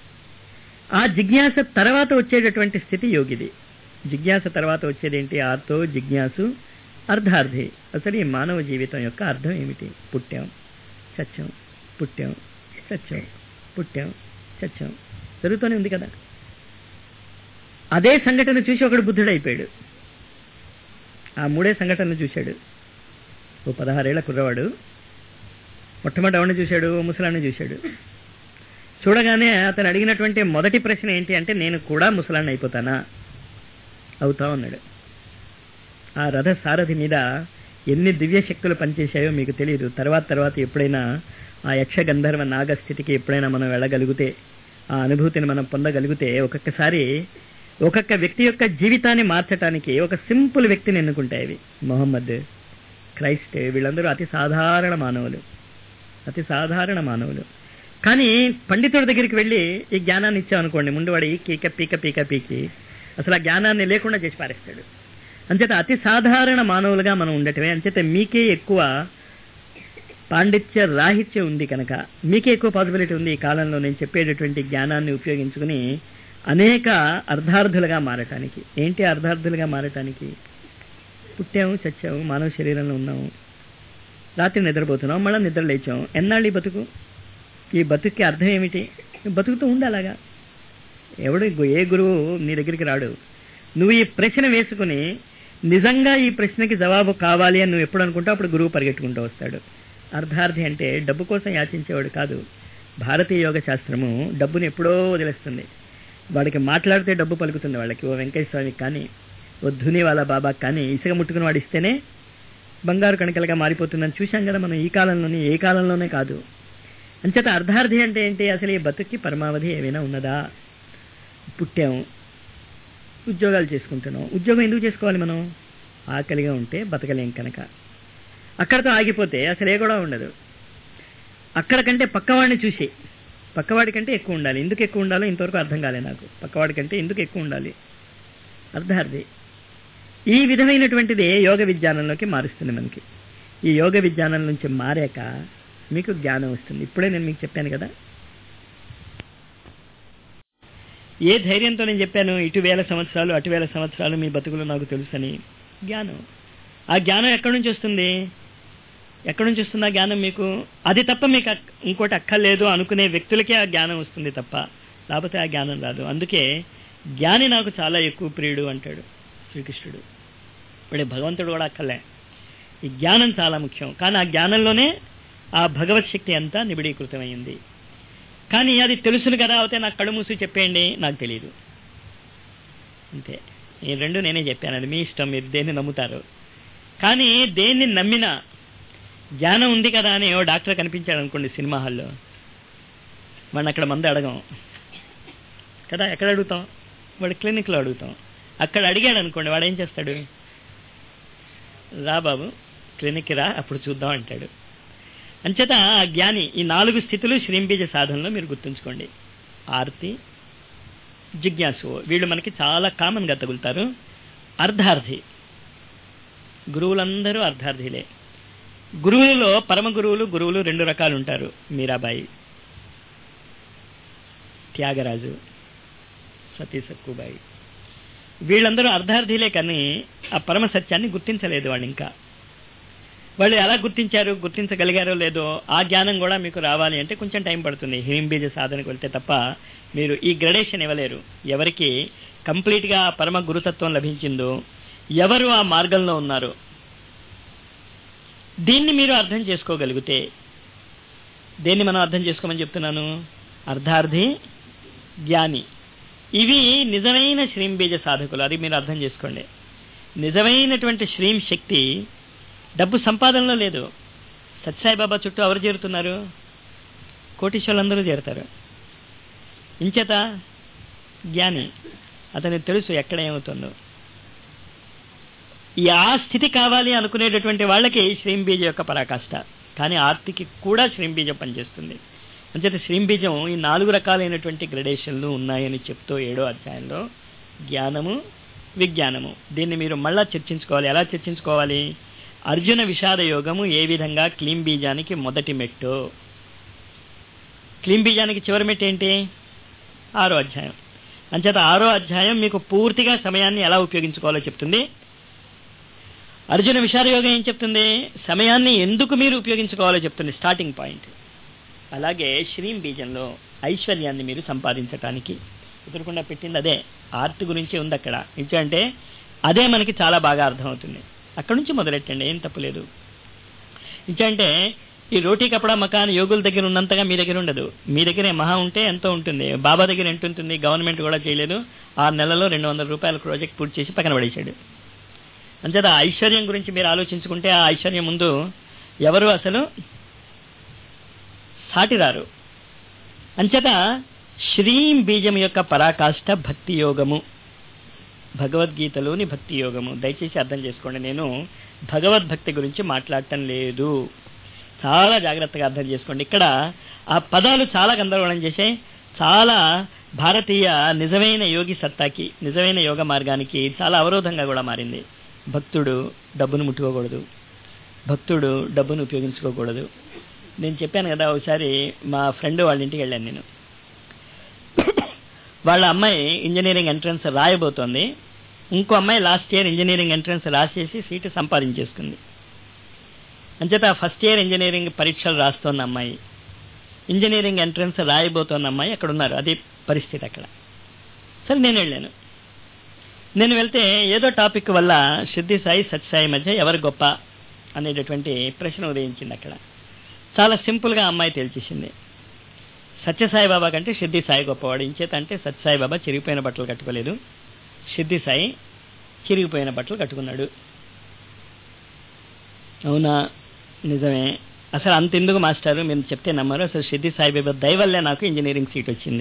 Speaker 1: ఆ జిజ్ఞాస తర్వాత వచ్చేటటువంటి స్థితి యోగిది జిజ్ఞాస తర్వాత వచ్చేదేంటి ఆర్తో జిజ్ఞాసు అర్ధార్థి అసలు ఈ మానవ జీవితం యొక్క అర్థం ఏమిటి పుట్టాం సత్యం పుట్టాం సత్యం పుట్టాం సత్యం జరుగుతూనే ఉంది కదా అదే సంఘటన చూసి ఒకడు బుద్ధుడైపోయాడు ఆ మూడే సంఘటనలు చూశాడు ఓ పదహారేళ్ల కుర్రవాడు మొట్టమొదటి ఎవరిని చూశాడు ఓ ముసలాన్ని చూశాడు చూడగానే అతను అడిగినటువంటి మొదటి ప్రశ్న ఏంటి అంటే నేను కూడా ముసలాన్ని అయిపోతానా అవుతా ఉన్నాడు ఆ రథ సారథి మీద ఎన్ని దివ్య శక్తులు పనిచేశాయో మీకు తెలియదు తర్వాత తర్వాత ఎప్పుడైనా ఆ యక్ష గంధర్వ నాగ స్థితికి ఎప్పుడైనా మనం వెళ్ళగలిగితే ఆ అనుభూతిని మనం పొందగలిగితే ఒక్కొక్కసారి ఒక్కొక్క వ్యక్తి యొక్క జీవితాన్ని మార్చడానికి ఒక సింపుల్ వ్యక్తిని ఎన్నుకుంటాయి అవి మొహమ్మద్ క్రైస్ట్ వీళ్ళందరూ అతి సాధారణ మానవులు అతి సాధారణ మానవులు కానీ పండితుడి దగ్గరికి వెళ్ళి ఈ జ్ఞానాన్ని ఇచ్చామనుకోండి ముందు వాడి కీక పీక పీక పీకి అసలు ఆ జ్ఞానాన్ని లేకుండా చేసి పారేస్తాడు అంచేత అతి సాధారణ మానవులుగా మనం ఉండటమే అంచేత మీకే ఎక్కువ పాండిత్య రాహిత్యం ఉంది కనుక మీకే ఎక్కువ పాసిబిలిటీ ఉంది ఈ కాలంలో నేను చెప్పేటటువంటి జ్ఞానాన్ని ఉపయోగించుకుని అనేక అర్ధార్థులుగా మారటానికి ఏంటి అర్ధార్థులుగా మారటానికి పుట్టాము చచ్చాము మానవ శరీరంలో ఉన్నాము రాత్రి నిద్రపోతున్నాం మళ్ళీ నిద్ర లేచాం ఎన్నాళ్ళు ఈ బతుకు ఈ బతుక్కి అర్థం ఏమిటి బతుకుతూ ఉండాలాగా ఎవడు ఏ గురువు నీ దగ్గరికి రాడు నువ్వు ఈ ప్రశ్న వేసుకుని నిజంగా ఈ ప్రశ్నకి జవాబు కావాలి అని నువ్వు ఎప్పుడు అనుకుంటావు అప్పుడు గురువు పరిగెట్టుకుంటూ వస్తాడు అర్ధార్థి అంటే డబ్బు కోసం యాచించేవాడు కాదు భారతీయ యోగ శాస్త్రము డబ్బుని ఎప్పుడో వదిలేస్తుంది వాడికి మాట్లాడితే డబ్బు పలుకుతుంది వాళ్ళకి ఓ వెంకయ్య స్వామికి కానీ ఓ ధుని వాళ్ళ బాబాకి కానీ ఇసుక ముట్టుకుని వాడు ఇస్తేనే బంగారు కణికలుగా మారిపోతుందని చూశాం కదా మనం ఈ కాలంలోనే ఏ కాలంలోనే కాదు అంచేత అర్ధార్థి అంటే ఏంటి అసలు ఈ బతుక్కి పరమావధి ఏమైనా ఉన్నదా పుట్టాము ఉద్యోగాలు చేసుకుంటున్నాం ఉద్యోగం ఎందుకు చేసుకోవాలి మనం ఆకలిగా ఉంటే బతకలేం కనుక అక్కడతో ఆగిపోతే అసలు ఏ కూడా ఉండదు అక్కడ కంటే పక్కవాడిని చూసి పక్కవాడి కంటే ఎక్కువ ఉండాలి ఎందుకు ఎక్కువ ఉండాలో ఇంతవరకు అర్థం కాలే నాకు పక్కవాడి కంటే ఎందుకు ఎక్కువ ఉండాలి అర్ధార్థి ఈ విధమైనటువంటిది యోగ విజ్ఞానంలోకి మారుస్తుంది మనకి ఈ యోగ విజ్ఞానం నుంచి మారాక మీకు జ్ఞానం వస్తుంది ఇప్పుడే నేను మీకు చెప్పాను కదా ఏ ధైర్యంతో నేను చెప్పాను ఇటు వేల సంవత్సరాలు అటు వేల సంవత్సరాలు మీ బతుకులు నాకు తెలుసని జ్ఞానం ఆ జ్ఞానం ఎక్కడి నుంచి వస్తుంది ఎక్కడి నుంచి వస్తుంది ఆ జ్ఞానం మీకు అది తప్ప మీకు అక్- ఇంకోటి అక్కర్లేదు అనుకునే వ్యక్తులకే ఆ జ్ఞానం వస్తుంది తప్ప లేకపోతే ఆ జ్ఞానం రాదు అందుకే జ్ఞాని నాకు చాలా ఎక్కువ ప్రియుడు అంటాడు శ్రీకృష్ణుడు ఇప్పుడు భగవంతుడు కూడా అక్కర్లే ఈ జ్ఞానం చాలా ముఖ్యం కానీ ఆ జ్ఞానంలోనే ఆ భగవత్ శక్తి అంతా నిబిడీకృతమైంది కానీ అది తెలుసును కదా అయితే నాకు కళ్ళు మూసి చెప్పేయండి నాకు తెలియదు అంతే ఈ రెండు నేనే చెప్పాను అది మీ ఇష్టం మీరు దేన్ని నమ్ముతారు కానీ దేన్ని నమ్మినా జ్ఞానం ఉంది కదా అని ఓ డాక్టర్ కనిపించాడు అనుకోండి సినిమా హాల్లో వాడిని అక్కడ మంది అడగం కదా ఎక్కడ అడుగుతాం వాడు క్లినిక్లో అడుగుతాం అక్కడ అడిగాడు అనుకోండి వాడు ఏం చేస్తాడు రా బాబు క్లినిక్కి రా అప్పుడు చూద్దాం అంటాడు అంచేత ఆ జ్ఞాని ఈ నాలుగు స్థితులు శ్రీంబీజ సాధనలో మీరు గుర్తుంచుకోండి ఆర్తి జిజ్ఞాసు వీళ్ళు మనకి చాలా కామన్గా తగులుతారు అర్ధార్థి గురువులందరూ అర్ధార్థిలే గురువులలో పరమ గురువులు గురువులు రెండు రకాలు ఉంటారు మీరాబాయి త్యాగరాజు సతీ సక్కుబాయి వీళ్ళందరూ అర్ధార్థిలే కానీ ఆ పరమ సత్యాన్ని గుర్తించలేదు వాళ్ళు ఇంకా వాళ్ళు ఎలా గుర్తించారు గుర్తించగలిగారో లేదో ఆ జ్ఞానం కూడా మీకు రావాలి అంటే కొంచెం టైం పడుతుంది హిరింబీజ సాధనకు వెళ్తే తప్ప మీరు ఈ గ్రడేషన్ ఇవ్వలేరు ఎవరికి కంప్లీట్గా ఆ పరమ గురుతత్వం లభించిందో ఎవరు ఆ మార్గంలో ఉన్నారు దీన్ని మీరు అర్థం చేసుకోగలిగితే దేన్ని మనం అర్థం చేసుకోమని చెప్తున్నాను అర్ధార్థి జ్ఞాని ఇవి నిజమైన శ్రీంబీజ సాధకులు అది మీరు అర్థం చేసుకోండి నిజమైనటువంటి శ్రీం శక్తి డబ్బు సంపాదనలో లేదు సత్సాయిబాబా చుట్టూ ఎవరు చేరుతున్నారు కోటీశ్వరులందరూ చేరుతారు ఇంచేత జ్ఞాని అతనికి తెలుసు ఎక్కడ ఏమవుతుందో ఈ ఆ స్థితి కావాలి అనుకునేటటువంటి వాళ్ళకి శ్రీంబీజ యొక్క పరాకాష్ట కానీ ఆర్తికి కూడా శ్రీంబీజం పనిచేస్తుంది అంచేత శ్రీంబీజం ఈ నాలుగు రకాలైనటువంటి గ్రడేషన్లు ఉన్నాయని చెప్తూ ఏడో అధ్యాయంలో జ్ఞానము విజ్ఞానము దీన్ని మీరు మళ్ళా చర్చించుకోవాలి ఎలా చర్చించుకోవాలి అర్జున విషాద యోగము ఏ విధంగా క్లీం బీజానికి మొదటి మెట్టు క్లీం బీజానికి చివరి మెట్టు ఏంటి ఆరో అధ్యాయం అంచేత ఆరో అధ్యాయం మీకు పూర్తిగా సమయాన్ని ఎలా ఉపయోగించుకోవాలో చెప్తుంది అర్జున విషాద యోగం ఏం చెప్తుంది సమయాన్ని ఎందుకు మీరు ఉపయోగించుకోవాలో చెప్తుంది స్టార్టింగ్ పాయింట్ అలాగే శ్రీం బీజంలో ఐశ్వర్యాన్ని మీరు సంపాదించటానికి ఎదురకుండా పెట్టింది అదే ఆర్ట్ గురించి ఉంది అక్కడ ఎందుకంటే అదే మనకి చాలా బాగా అర్థమవుతుంది అక్కడ నుంచి మొదలెట్టండి ఏం తప్పులేదు అంటే ఈ రోటీ కపడా మకాన్ యోగుల దగ్గర ఉన్నంతగా మీ దగ్గర ఉండదు మీ దగ్గర మహా ఉంటే ఎంతో ఉంటుంది బాబా దగ్గర ఎంత ఉంటుంది గవర్నమెంట్ కూడా చేయలేదు ఆరు నెలల్లో రెండు వందల రూపాయల ప్రాజెక్ట్ పూర్తి చేసి పక్కన పడేశాడు అంచేత ఆ ఐశ్వర్యం గురించి మీరు ఆలోచించుకుంటే ఆ ఐశ్వర్యం ముందు ఎవరు అసలు సాటిరారు అంచేత శ్రీం బీజం యొక్క పరాకాష్ట భక్తి యోగము భగవద్గీతలోని భక్తి యోగము దయచేసి అర్థం చేసుకోండి నేను భగవద్భక్తి గురించి మాట్లాడటం లేదు చాలా జాగ్రత్తగా అర్థం చేసుకోండి ఇక్కడ ఆ పదాలు చాలా గందరగోళం చేసే చాలా భారతీయ నిజమైన యోగి సత్తాకి నిజమైన యోగ మార్గానికి చాలా అవరోధంగా కూడా మారింది భక్తుడు డబ్బును ముట్టుకోకూడదు భక్తుడు డబ్బును ఉపయోగించుకోకూడదు నేను చెప్పాను కదా ఒకసారి మా ఫ్రెండ్ వాళ్ళ ఇంటికి వెళ్ళాను నేను వాళ్ళ అమ్మాయి ఇంజనీరింగ్ ఎంట్రన్స్ రాయబోతోంది ఇంకో అమ్మాయి లాస్ట్ ఇయర్ ఇంజనీరింగ్ ఎంట్రన్స్ రాసేసి సీటు సంపాదించేసుకుంది అంచేత ఫస్ట్ ఇయర్ ఇంజనీరింగ్ పరీక్షలు రాస్తోన్న అమ్మాయి ఇంజనీరింగ్ ఎంట్రన్స్ రాయబోతోన్న అమ్మాయి అక్కడ ఉన్నారు అది పరిస్థితి అక్కడ సరే నేను వెళ్ళాను నేను వెళ్తే ఏదో టాపిక్ వల్ల సిద్ధి సాయి సత్యసాయి మధ్య ఎవరు గొప్ప అనేటటువంటి ప్రశ్న ఉదయించింది అక్కడ చాలా సింపుల్గా అమ్మాయి తేల్చేసింది సత్యసాయి బాబా కంటే సిద్ధి సాయి గొప్పవాడు ఇంచేత అంటే సత్యసాయి బాబా చిరిగిపోయిన బట్టలు కట్టుకోలేదు సిద్ధి సాయి చిరిగిపోయిన బట్టలు కట్టుకున్నాడు అవునా నిజమే అసలు అంతెందుకు మాస్టారు మీరు చెప్తే నమ్మరు అసలు షిర్డి సాయిబాబా దయ వల్లే నాకు ఇంజనీరింగ్ సీట్ వచ్చింది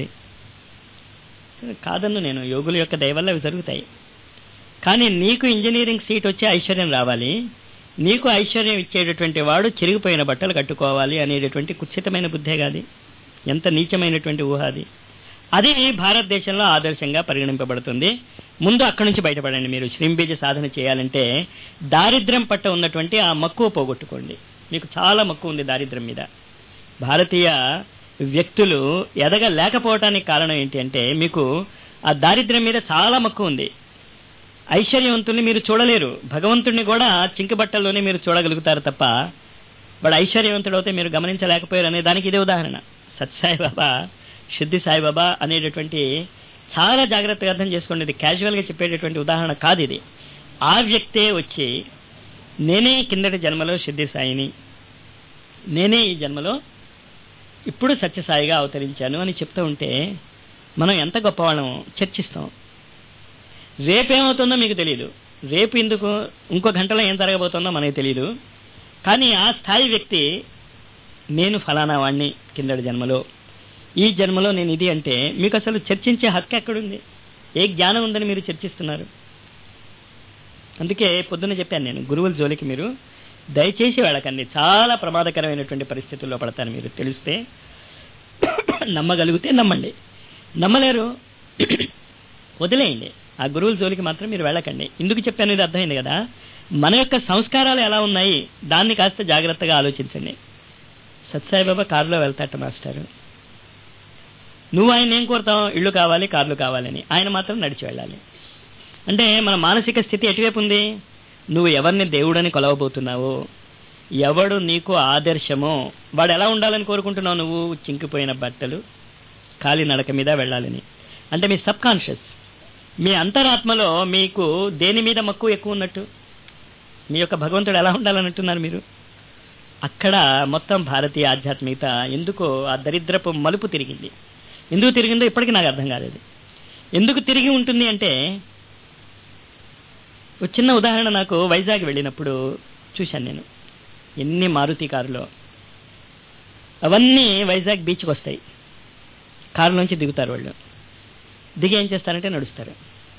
Speaker 1: కాదన్ను నేను యోగుల యొక్క దయ వల్ల అవి జరుగుతాయి కానీ నీకు ఇంజనీరింగ్ సీట్ వచ్చే ఐశ్వర్యం రావాలి నీకు ఐశ్వర్యం ఇచ్చేటటువంటి వాడు చిరిగిపోయిన బట్టలు కట్టుకోవాలి అనేటటువంటి కుత్సితమైన బుద్ధే కాది ఎంత నీచమైనటువంటి ఊహ అది అది భారతదేశంలో ఆదర్శంగా పరిగణింపబడుతుంది ముందు అక్కడి నుంచి బయటపడండి మీరు శ్రీంబీజ సాధన చేయాలంటే దారిద్ర్యం పట్ట ఉన్నటువంటి ఆ మక్కువ పోగొట్టుకోండి మీకు చాలా మక్కువ ఉంది దారిద్ర్యం మీద భారతీయ వ్యక్తులు ఎదగలేకపోవటానికి కారణం ఏంటి అంటే మీకు ఆ దారిద్ర్యం మీద చాలా మక్కువ ఉంది ఐశ్వర్యవంతుల్ని మీరు చూడలేరు భగవంతుడిని కూడా చింకి బట్టల్లోనే మీరు చూడగలుగుతారు తప్ప వాడు ఐశ్వర్యవంతుడు అయితే మీరు గమనించలేకపోయారు అనే దానికి ఇదే ఉదాహరణ సత్సాయి బాబా శుద్ధి సాయిబాబా అనేటటువంటి చాలా జాగ్రత్తగా అర్థం చేసుకోండి ఇది క్యాజువల్గా చెప్పేటటువంటి ఉదాహరణ కాదు ఇది ఆ వ్యక్తే వచ్చి నేనే కిందటి జన్మలో సిద్ధి సాయిని నేనే ఈ జన్మలో ఇప్పుడు సత్యసాయిగా అవతరించాను అని చెప్తూ ఉంటే మనం ఎంత గొప్పవాళ్ళం చర్చిస్తాం రేపేమవుతుందో మీకు తెలియదు రేపు ఎందుకు ఇంకో గంటలో ఏం జరగబోతుందో మనకి తెలియదు కానీ ఆ స్థాయి వ్యక్తి నేను ఫలానా వాణ్ణి కిందటి జన్మలో ఈ జన్మలో నేను ఇది అంటే మీకు అసలు చర్చించే హక్కు ఎక్కడుంది ఏ జ్ఞానం ఉందని మీరు చర్చిస్తున్నారు అందుకే పొద్దున్న చెప్పాను నేను గురువుల జోలికి మీరు దయచేసి వెళ్ళకండి చాలా ప్రమాదకరమైనటువంటి పరిస్థితుల్లో పడతారు మీరు తెలిస్తే నమ్మగలిగితే నమ్మండి నమ్మలేరు వదిలేయండి ఆ గురువుల జోలికి మాత్రం మీరు వెళ్ళకండి ఎందుకు చెప్పాను ఇది అర్థమైంది కదా మన యొక్క సంస్కారాలు ఎలా ఉన్నాయి దాన్ని కాస్త జాగ్రత్తగా ఆలోచించండి సత్సాయిబాబా కారులో వెళ్తాట మాస్టారు నువ్వు ఆయన ఏం కోరుతావు ఇళ్ళు కావాలి కార్లు కావాలని ఆయన మాత్రం నడిచి వెళ్ళాలి అంటే మన మానసిక స్థితి ఎటువైపు ఉంది నువ్వు ఎవరిని దేవుడని కొలవబోతున్నావో ఎవడు నీకు ఆదర్శమో వాడు ఎలా ఉండాలని కోరుకుంటున్నావు నువ్వు చింకిపోయిన బట్టలు కాలి నడక మీద వెళ్ళాలని అంటే మీ సబ్ కాన్షియస్ మీ అంతరాత్మలో మీకు దేని మీద మక్కువ ఎక్కువ ఉన్నట్టు మీ యొక్క భగవంతుడు ఎలా ఉండాలనంటున్నారు మీరు అక్కడ మొత్తం భారతీయ ఆధ్యాత్మికత ఎందుకో ఆ దరిద్రపు మలుపు తిరిగింది ఎందుకు తిరిగిందో ఇప్పటికీ నాకు అర్థం కాలేదు ఎందుకు తిరిగి ఉంటుంది అంటే ఒక చిన్న ఉదాహరణ నాకు వైజాగ్ వెళ్ళినప్పుడు చూశాను నేను ఎన్ని మారుతి కారులో అవన్నీ వైజాగ్ బీచ్కి వస్తాయి కారులోంచి దిగుతారు వాళ్ళు దిగి ఏం చేస్తారంటే నడుస్తారు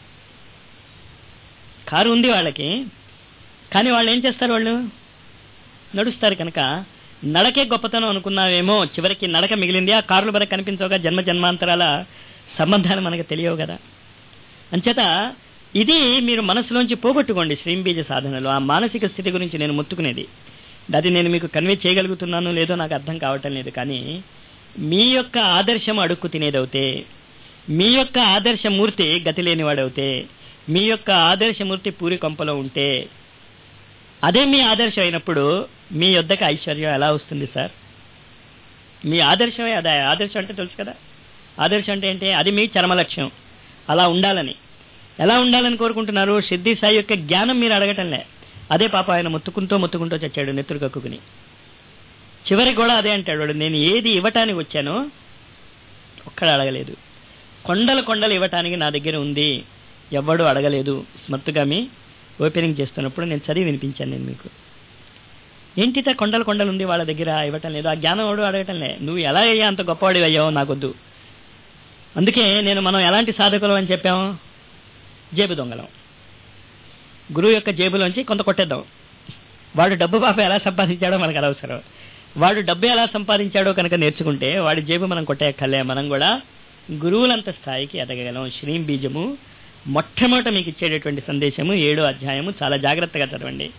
Speaker 1: కారు ఉంది వాళ్ళకి కానీ వాళ్ళు ఏం చేస్తారు వాళ్ళు నడుస్తారు కనుక నడకే గొప్పతనం అనుకున్నావేమో చివరికి నడక మిగిలింది ఆ కార్లు మనకు కనిపించవుగా జన్మ జన్మాంతరాల సంబంధాలు మనకు తెలియవు కదా అంచేత ఇది మీరు మనసులోంచి పోగొట్టుకోండి శ్రీంబీజ సాధనలో ఆ మానసిక స్థితి గురించి నేను ముత్తుకునేది అది నేను మీకు కన్వే చేయగలుగుతున్నాను లేదో నాకు అర్థం కావటం లేదు కానీ మీ యొక్క ఆదర్శం అడుక్కు తినేదవుతే మీ యొక్క ఆదర్శమూర్తి గతి లేనివాడవుతే మీ యొక్క ఆదర్శమూర్తి పూరి కొంపలో ఉంటే అదే మీ ఆదర్శం అయినప్పుడు మీ యొద్దకు ఐశ్వర్యం ఎలా వస్తుంది సార్ మీ ఆదర్శమే అదే ఆదర్శం అంటే తెలుసు కదా ఆదర్శం అంటే ఏంటి అది మీ చరమ లక్ష్యం అలా ఉండాలని ఎలా ఉండాలని కోరుకుంటున్నారు సిద్ధి సాయి యొక్క జ్ఞానం మీరు అడగటంలే అదే పాప ఆయన ముత్తుకుంటూ ముత్తుకుంటూ చచ్చాడు నెత్తురు కక్కుకుని చివరికి కూడా అదే అంటాడు వాడు నేను ఏది ఇవ్వటానికి వచ్చానో ఒక్కడ అడగలేదు కొండలు కొండలు ఇవ్వటానికి నా దగ్గర ఉంది ఎవ్వడు అడగలేదు స్మర్తుగామి ఓపెనింగ్ చేస్తున్నప్పుడు నేను చదివి వినిపించాను నేను మీకు ఏంటిట కొండలు కొండలు ఉంది వాళ్ళ దగ్గర ఇవ్వటం లేదు ఆ జ్ఞానం వాడు అడగటంలే నువ్వు ఎలా అయ్యా అంత గొప్పవాడి అయ్యావో నాకొద్దు అందుకే నేను మనం ఎలాంటి సాధకులు అని చెప్పాము జేబు దొంగలం గురువు యొక్క జేబులోంచి కొంత కొట్టేద్దాం వాడు డబ్బు పాప ఎలా సంపాదించాడో మనకు అనవసరం వాడు డబ్బు ఎలా సంపాదించాడో కనుక నేర్చుకుంటే వాడి జేబు మనం కొట్టేయక్కర్లే మనం కూడా గురువులంత స్థాయికి ఎదగగలం శ్రీం బీజము మొట్టమొదట మీకు ఇచ్చేటటువంటి సందేశము ఏడో అధ్యాయము చాలా జాగ్రత్తగా చదవండి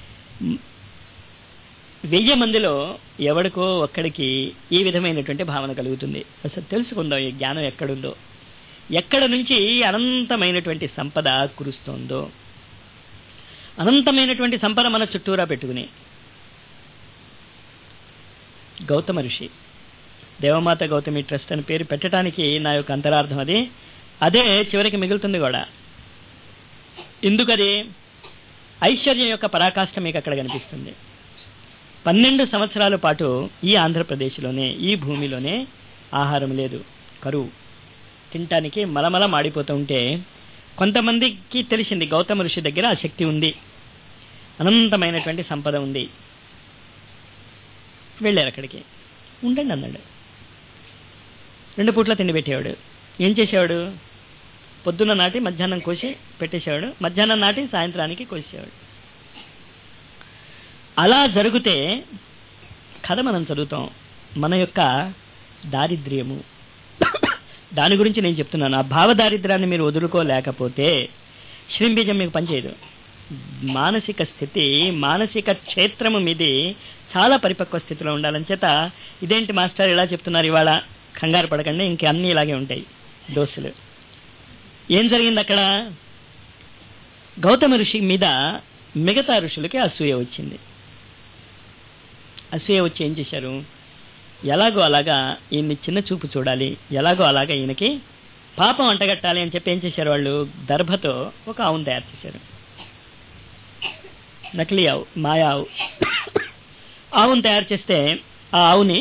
Speaker 1: వెయ్యి మందిలో ఎవడికో ఒక్కడికి ఈ విధమైనటువంటి భావన కలుగుతుంది అసలు తెలుసుకుందాం ఈ జ్ఞానం ఎక్కడుందో ఎక్కడ నుంచి అనంతమైనటువంటి సంపద కురుస్తోందో అనంతమైనటువంటి సంపద మన చుట్టూరా పెట్టుకుని గౌతమ ఋషి దేవమాత గౌతమి ట్రస్ట్ అని పేరు పెట్టడానికి నా యొక్క అంతరార్థం అది అదే చివరికి మిగులుతుంది కూడా ఎందుకది ఐశ్వర్యం యొక్క పరాకాష్ఠ మీకు అక్కడ కనిపిస్తుంది పన్నెండు సంవత్సరాల పాటు ఈ ఆంధ్రప్రదేశ్లోనే ఈ భూమిలోనే ఆహారం లేదు కరువు తినటానికి మలమల మాడిపోతూ ఉంటే కొంతమందికి తెలిసింది గౌతమ ఋషి దగ్గర ఆ శక్తి ఉంది అనంతమైనటువంటి సంపద ఉంది వెళ్ళారు అక్కడికి ఉండండి అన్నాడు రెండు పూట్ల తిండి పెట్టేవాడు ఏం చేసేవాడు పొద్దున్న నాటి మధ్యాహ్నం కోసి పెట్టేసేవాడు మధ్యాహ్నం నాటి సాయంత్రానికి కోసేవాడు అలా జరిగితే కథ మనం చదువుతాం మన యొక్క దారిద్ర్యము దాని గురించి నేను చెప్తున్నాను ఆ భావ దారిద్ర్యాన్ని మీరు వదులుకోలేకపోతే శ్రీంబీజం మీకు పనిచేయదు మానసిక స్థితి మానసిక క్షేత్రము మీది చాలా పరిపక్వ స్థితిలో ఉండాలని చేత ఇదేంటి మాస్టర్ ఇలా చెప్తున్నారు ఇవాళ కంగారు పడకండి ఇంక అన్నీ ఇలాగే ఉంటాయి దోశలు ఏం జరిగింది అక్కడ గౌతమ ఋషి మీద మిగతా ఋషులకి అసూయ వచ్చింది అసూయ వచ్చి ఏం చేశారు ఎలాగో అలాగా ఈయన్ని చిన్న చూపు చూడాలి ఎలాగో అలాగా ఈయనకి పాపం అంటగట్టాలి అని చెప్పి ఏం చేశారు వాళ్ళు దర్భతో ఒక ఆవును తయారు చేశారు నకిలీ ఆవు మాయా ఆవు ఆవును తయారు చేస్తే ఆ ఆవుని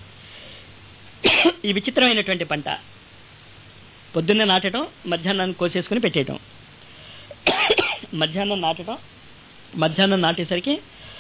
Speaker 1: ఈ విచిత్రమైనటువంటి పంట పొద్దున్నే నాటడం మధ్యాహ్నాన్ని కోసేసుకుని పెట్టేయటం మధ్యాహ్నం నాటడం మధ్యాహ్నం నాటేసరికి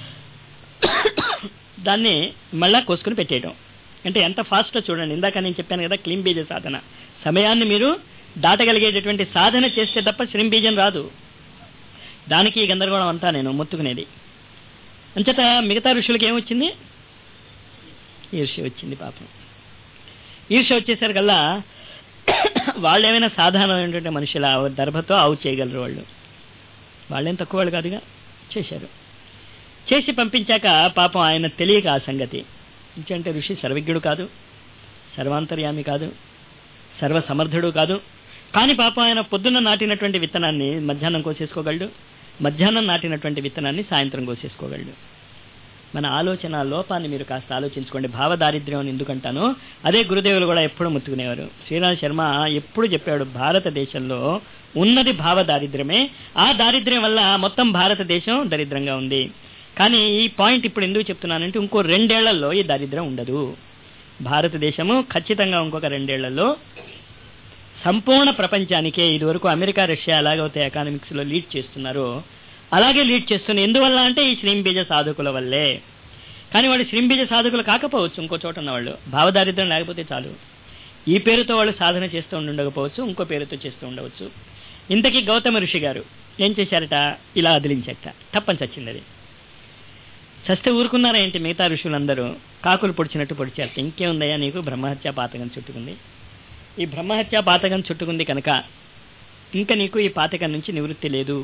Speaker 1: దాన్ని మళ్ళా కోసుకుని పెట్టేయడం అంటే ఎంత ఫాస్ట్గా చూడండి ఇందాక నేను చెప్పాను కదా క్లీన్ బీజ సాధన సమయాన్ని మీరు దాటగలిగేటటువంటి సాధన చేస్తే తప్ప శ్రీంబీజం రాదు దానికి ఈ గందరగోళం అంతా నేను మొత్తుకునేది అంచేత మిగతా ఋషులకి ఏమొచ్చింది ఈర్ష్య వచ్చింది పాపం ఈర్ష్య వచ్చేసరికల్లా వాళ్ళు ఏమైనా సాధారణమైనటువంటి మనుషుల దర్భతో ఆవు చేయగలరు వాళ్ళు వాళ్ళేం తక్కువ వాళ్ళు కాదుగా చేశారు చేసి పంపించాక పాపం ఆయన తెలియక ఆ సంగతి అంటే ఋషి సర్వజ్ఞుడు కాదు సర్వాంతర్యామి కాదు సర్వసమర్థుడు కాదు కానీ పాపం ఆయన పొద్దున్న నాటినటువంటి విత్తనాన్ని మధ్యాహ్నం కోసేసుకోగలడు మధ్యాహ్నం నాటినటువంటి విత్తనాన్ని సాయంత్రం కోసేసుకోగలడు మన ఆలోచన లోపాన్ని మీరు కాస్త ఆలోచించుకోండి భావదారిద్ర్యం అని ఎందుకంటానో అదే గురుదేవులు కూడా ఎప్పుడు ముత్తుకునేవారు శ్రీరామ్ శర్మ ఎప్పుడు చెప్పాడు భారతదేశంలో ఉన్నది భావ దారిద్ర్యమే ఆ దారిద్ర్యం వల్ల మొత్తం భారతదేశం దరిద్రంగా ఉంది కానీ ఈ పాయింట్ ఇప్పుడు ఎందుకు చెప్తున్నానంటే ఇంకో రెండేళ్లలో ఈ దారిద్ర్యం ఉండదు భారతదేశము ఖచ్చితంగా ఇంకొక రెండేళ్లలో సంపూర్ణ ప్రపంచానికే ఇదివరకు అమెరికా రష్యా ఎలాగైతే ఎకానమిక్స్ లో లీడ్ చేస్తున్నారో అలాగే లీడ్ చేస్తున్న ఎందువల్ల అంటే ఈ శ్రీంబీజ సాధకుల వల్లే కానీ వాళ్ళు శ్రీంబీజ సాధకులు కాకపోవచ్చు ఇంకో చోట ఉన్నవాళ్ళు భావదారిద్ర్యం లేకపోతే చాలు ఈ పేరుతో వాళ్ళు సాధన చేస్తూ ఉండకపోవచ్చు ఇంకో పేరుతో చేస్తూ ఉండవచ్చు ఇంతకీ గౌతమ ఋషి గారు ఏం చేశారట ఇలా అదిలించట తప్పని చచ్చింది అది చస్తే ఊరుకున్నారా ఏంటి మిగతా ఋషులందరూ కాకులు పొడిచినట్టు పొడిచారట ఇంకేముందయ్యా నీకు బ్రహ్మహత్య పాతకం చుట్టుకుంది ఈ బ్రహ్మహత్య పాతకం చుట్టుకుంది కనుక ఇంకా నీకు ఈ పాతకం నుంచి నివృత్తి లేదు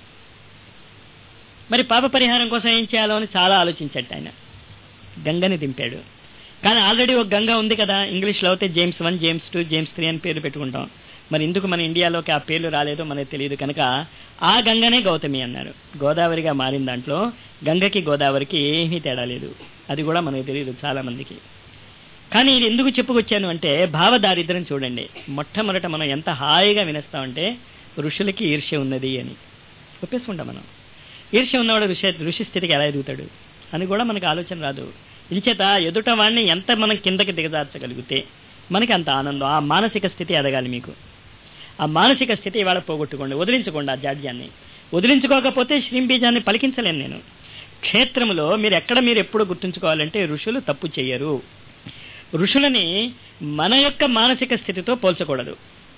Speaker 1: మరి పాప పరిహారం కోసం ఏం చేయాలో అని చాలా ఆలోచించట ఆయన గంగని దింపాడు కానీ ఆల్రెడీ ఒక గంగ ఉంది కదా ఇంగ్లీష్లో అయితే James one James two James three అని పేరు పెట్టుకుంటాం మరి ఎందుకు మన ఇండియాలోకి ఆ పేర్లు రాలేదో మనకు తెలియదు కనుక ఆ గంగనే గౌతమి అన్నారు గోదావరిగా మారిన దాంట్లో గంగకి గోదావరికి ఏమీ తేడా లేదు అది కూడా మనకు తెలియదు చాలా మందికి కానీ ఇది ఎందుకు చెప్పుకొచ్చాను అంటే భావ దారిద్ర్యం చూడండి మొట్టమొదట మనం ఎంత హాయిగా వినేస్తామంటే ఋషులకి ఈర్ష్య ఉన్నది అని ఒప్పేసుకుంటాం మనం ఈర్ష్య ఉన్నవాడు ఋషి ఋషి స్థితికి ఎలా ఎదుగుతాడు అని కూడా మనకు ఆలోచన రాదు ఇంచేత ఎదుట వాడిని ఎంత మనం కిందకి దిగజార్చగలిగితే మనకి అంత ఆనందం ఆ మానసిక స్థితి ఎదగాలి మీకు ఆ మానసిక స్థితి ఇవాళ పోగొట్టుకోండి వదిలించుకోండి ఆ జాడ్యాన్ని వదిలించుకోకపోతే శ్రీంబీజాన్ని పలికించలేను నేను క్షేత్రములో మీరు ఎక్కడ మీరు ఎప్పుడు గుర్తుంచుకోవాలంటే ఋషులు తప్పు చేయరు ఋషులని మన యొక్క మానసిక స్థితితో పోల్చకూడదు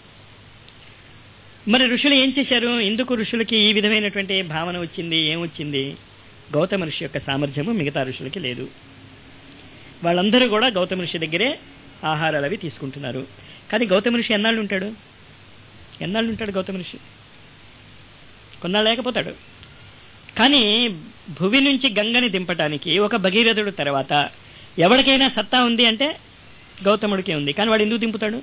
Speaker 1: మరి ఋషులు ఏం చేశారు ఎందుకు ఋషులకి ఈ విధమైనటువంటి భావన వచ్చింది ఏమొచ్చింది గౌతమ ఋషి యొక్క సామర్థ్యము మిగతా ఋషులకి లేదు వాళ్ళందరూ కూడా గౌతమ ఋషి దగ్గరే ఆహారాలు అవి తీసుకుంటున్నారు కానీ గౌతమ ఋషి ఎన్నాళ్ళు ఉంటాడు ఎన్నాళ్ళు ఉంటాడు గౌతమ ఋషి కొన్నాళ్ళు లేకపోతాడు కానీ భువి నుంచి గంగని దింపటానికి ఒక భగీరథుడు తర్వాత ఎవరికైనా సత్తా ఉంది అంటే గౌతముడికే ఉంది కానీ వాడు ఎందుకు దింపుతాడు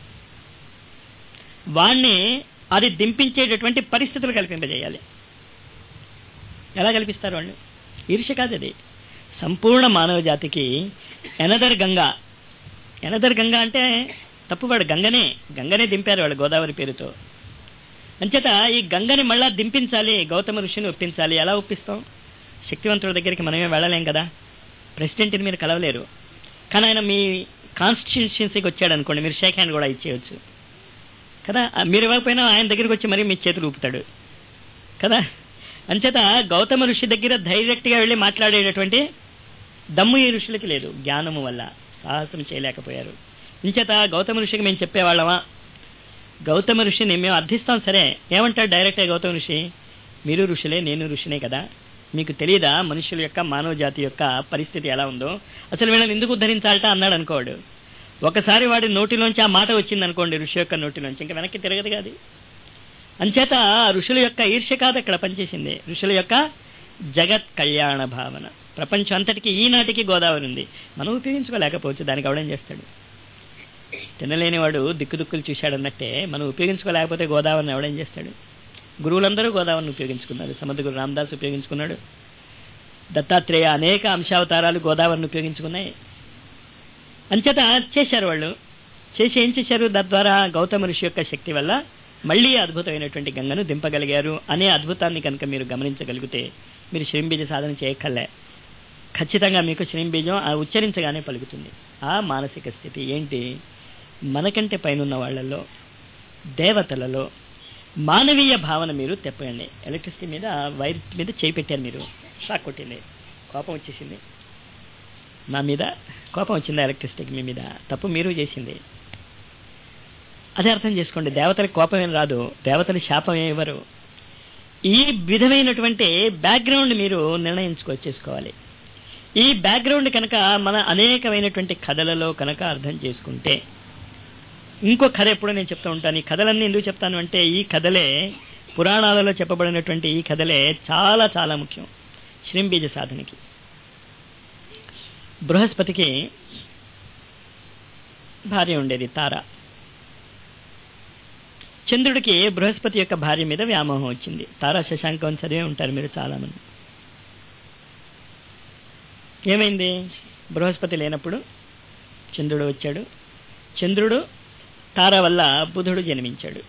Speaker 1: వాణ్ణి అది దింపించేటటువంటి పరిస్థితులు కల్పింపజేయాలి ఎలా కల్పిస్తారు వాళ్ళు ఈర్ష్య కాదు అది సంపూర్ణ మానవ జాతికి ఎనదర్ గంగా ఎనదర్ గంగా అంటే తప్పువాడు గంగనే గంగనే దింపారు వాళ్ళు గోదావరి పేరుతో అంచేత ఈ గంగని మళ్ళా దింపించాలి గౌతమ ఋషిని ఒప్పించాలి ఎలా ఒప్పిస్తాం శక్తివంతుడి దగ్గరికి మనమే వెళ్ళలేం కదా ప్రెసిడెంట్ని మీరు కలవలేరు కానీ ఆయన మీ కాన్స్టిట్యూన్సీకి వచ్చాడు అనుకోండి మీరు షేక్ హ్యాండ్ కూడా ఇచ్చేయచ్చు కదా మీరు ఇవ్వకపోయినా ఆయన దగ్గరికి వచ్చి మరీ మీ చేతులు ఊపుతాడు కదా అంచేత గౌతమ ఋషి దగ్గర డైరెక్ట్గా వెళ్ళి మాట్లాడేటటువంటి దమ్ము ఈ ఋషులకి లేదు జ్ఞానము వల్ల సాహసం చేయలేకపోయారు ఇంచేత గౌతమ ఋషికి మేము చెప్పేవాళ్ళమా గౌతమ ఋషిని మేము అర్థిస్తాం సరే ఏమంటాడు డైరెక్ట్గా గౌతమ ఋషి మీరు ఋషులే నేను ఋషినే కదా మీకు తెలియదా మనుషుల యొక్క మానవ జాతి యొక్క పరిస్థితి ఎలా ఉందో అసలు వీళ్ళని ఎందుకు ఉద్ధరించాలట అన్నాడు అనుకోడు ఒకసారి వాడి నోటిలోంచి ఆ మాట వచ్చింది అనుకోండి ఋషి యొక్క నోటిలోంచి ఇంకా వెనక్కి తిరగదు కాదు అంచేత ఋషుల యొక్క ఈర్ష్య కాదు అక్కడ పనిచేసింది ఋషుల యొక్క జగత్ కళ్యాణ భావన ప్రపంచం అంతటికి ఈనాటికి గోదావరి ఉంది మనం ఉపయోగించుకోలేకపోవచ్చు దానికి అవడం చేస్తాడు తినలేనివాడు దిక్కు దిక్కులు చూశాడన్నట్టే మనం ఉపయోగించుకోలేకపోతే గోదావరిని ఎవడేం చేస్తాడు గురువులందరూ గోదావరిని ఉపయోగించుకున్నారు సముద్ర గురు రామదాస్ ఉపయోగించుకున్నాడు దత్తాత్రేయ అనేక అంశావతారాలు గోదావరిని ఉపయోగించుకున్నాయి అంచేత చేశారు వాళ్ళు చేసి ఏం చేశారు తద్వారా గౌతమ ఋషి యొక్క శక్తి వల్ల మళ్ళీ అద్భుతమైనటువంటి గంగను దింపగలిగారు అనే అద్భుతాన్ని కనుక మీరు గమనించగలిగితే మీరు శ్రీంబీజ సాధన చేయక్కర్లే ఖచ్చితంగా మీకు శ్రీంబీజం ఆ ఉచ్చరించగానే పలుకుతుంది ఆ మానసిక స్థితి ఏంటి మనకంటే పైనున్న వాళ్ళల్లో దేవతలలో మానవీయ భావన మీరు తెప్పండి ఎలక్ట్రిసిటీ మీద వైర్ మీద చేయి పెట్టారు మీరు షాక్ కొట్టింది కోపం వచ్చేసింది నా మీద కోపం వచ్చింది ఎలక్ట్రిసిటీకి మీ మీద తప్పు మీరు చేసింది అదే అర్థం చేసుకోండి దేవతలకు కోపం ఏం రాదు దేవతలు శాపం ఏం ఇవ్వరు ఈ విధమైనటువంటి బ్యాక్గ్రౌండ్ మీరు నిర్ణయించుకో చేసుకోవాలి ఈ బ్యాక్గ్రౌండ్ కనుక మన అనేకమైనటువంటి కథలలో కనుక అర్థం చేసుకుంటే ఇంకో కథ ఎప్పుడో నేను చెప్తూ ఉంటాను ఈ కథలన్నీ ఎందుకు చెప్తాను అంటే ఈ కథలే పురాణాలలో చెప్పబడినటువంటి ఈ కథలే చాలా చాలా ముఖ్యం శ్రీంబీజ సాధనకి బృహస్పతికి భార్య ఉండేది తార చంద్రుడికి బృహస్పతి యొక్క భార్య మీద వ్యామోహం వచ్చింది తారా శశాంకం చదివే ఉంటారు మీరు చాలా మంది ఏమైంది బృహస్పతి లేనప్పుడు చంద్రుడు వచ్చాడు చంద్రుడు తార వల్ల బుధుడు జన్మించాడు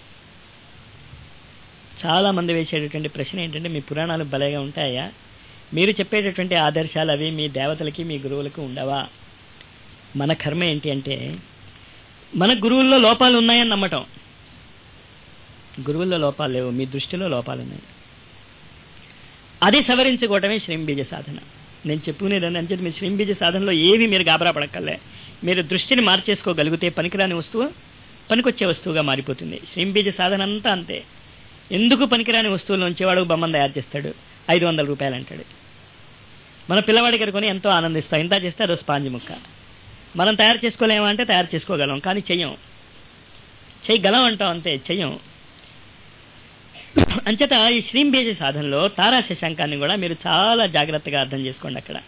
Speaker 1: చాలా మంది వేసేటటువంటి ప్రశ్న ఏంటంటే మీ పురాణాలు భలేగా ఉంటాయా మీరు చెప్పేటటువంటి ఆదర్శాలు అవి మీ దేవతలకి మీ గురువులకు ఉండవా మన కర్మ ఏంటి అంటే మన గురువుల్లో లోపాలు ఉన్నాయని నమ్మటం గురువుల్లో లోపాలు లేవు మీ దృష్టిలో లోపాలు ఉన్నాయి అది సవరించుకోవటమే శ్రీంబీజ సాధన నేను చెప్పుకునేదాన్ని అంటే మీ శ్రీంబీజ సాధనలో ఏవి మీరు గాబరా పడక్కర్లే మీరు దృష్టిని మార్చేసుకోగలిగితే పనికిరాని వస్తువు పనికొచ్చే వస్తువుగా మారిపోతుంది శ్రీంబీజ సాధన అంతా అంతే ఎందుకు పనికిరాని వస్తువులోంచి వాడు బొమ్మను తయారు చేస్తాడు ఐదు వందల రూపాయలు అంటాడు మన పిల్లవాడి కొని ఎంతో ఆనందిస్తాం ఇంత చేస్తే అదో స్పాంజ్ ముక్క మనం తయారు చేసుకోలేమా అంటే తయారు చేసుకోగలం కానీ చెయ్యం చేయగలం అంటాం అంతే చెయ్యం అంచేత ఈ శ్రీంబీజ సాధనలో తారా శశాంకాన్ని కూడా మీరు చాలా జాగ్రత్తగా అర్థం చేసుకోండి అక్కడ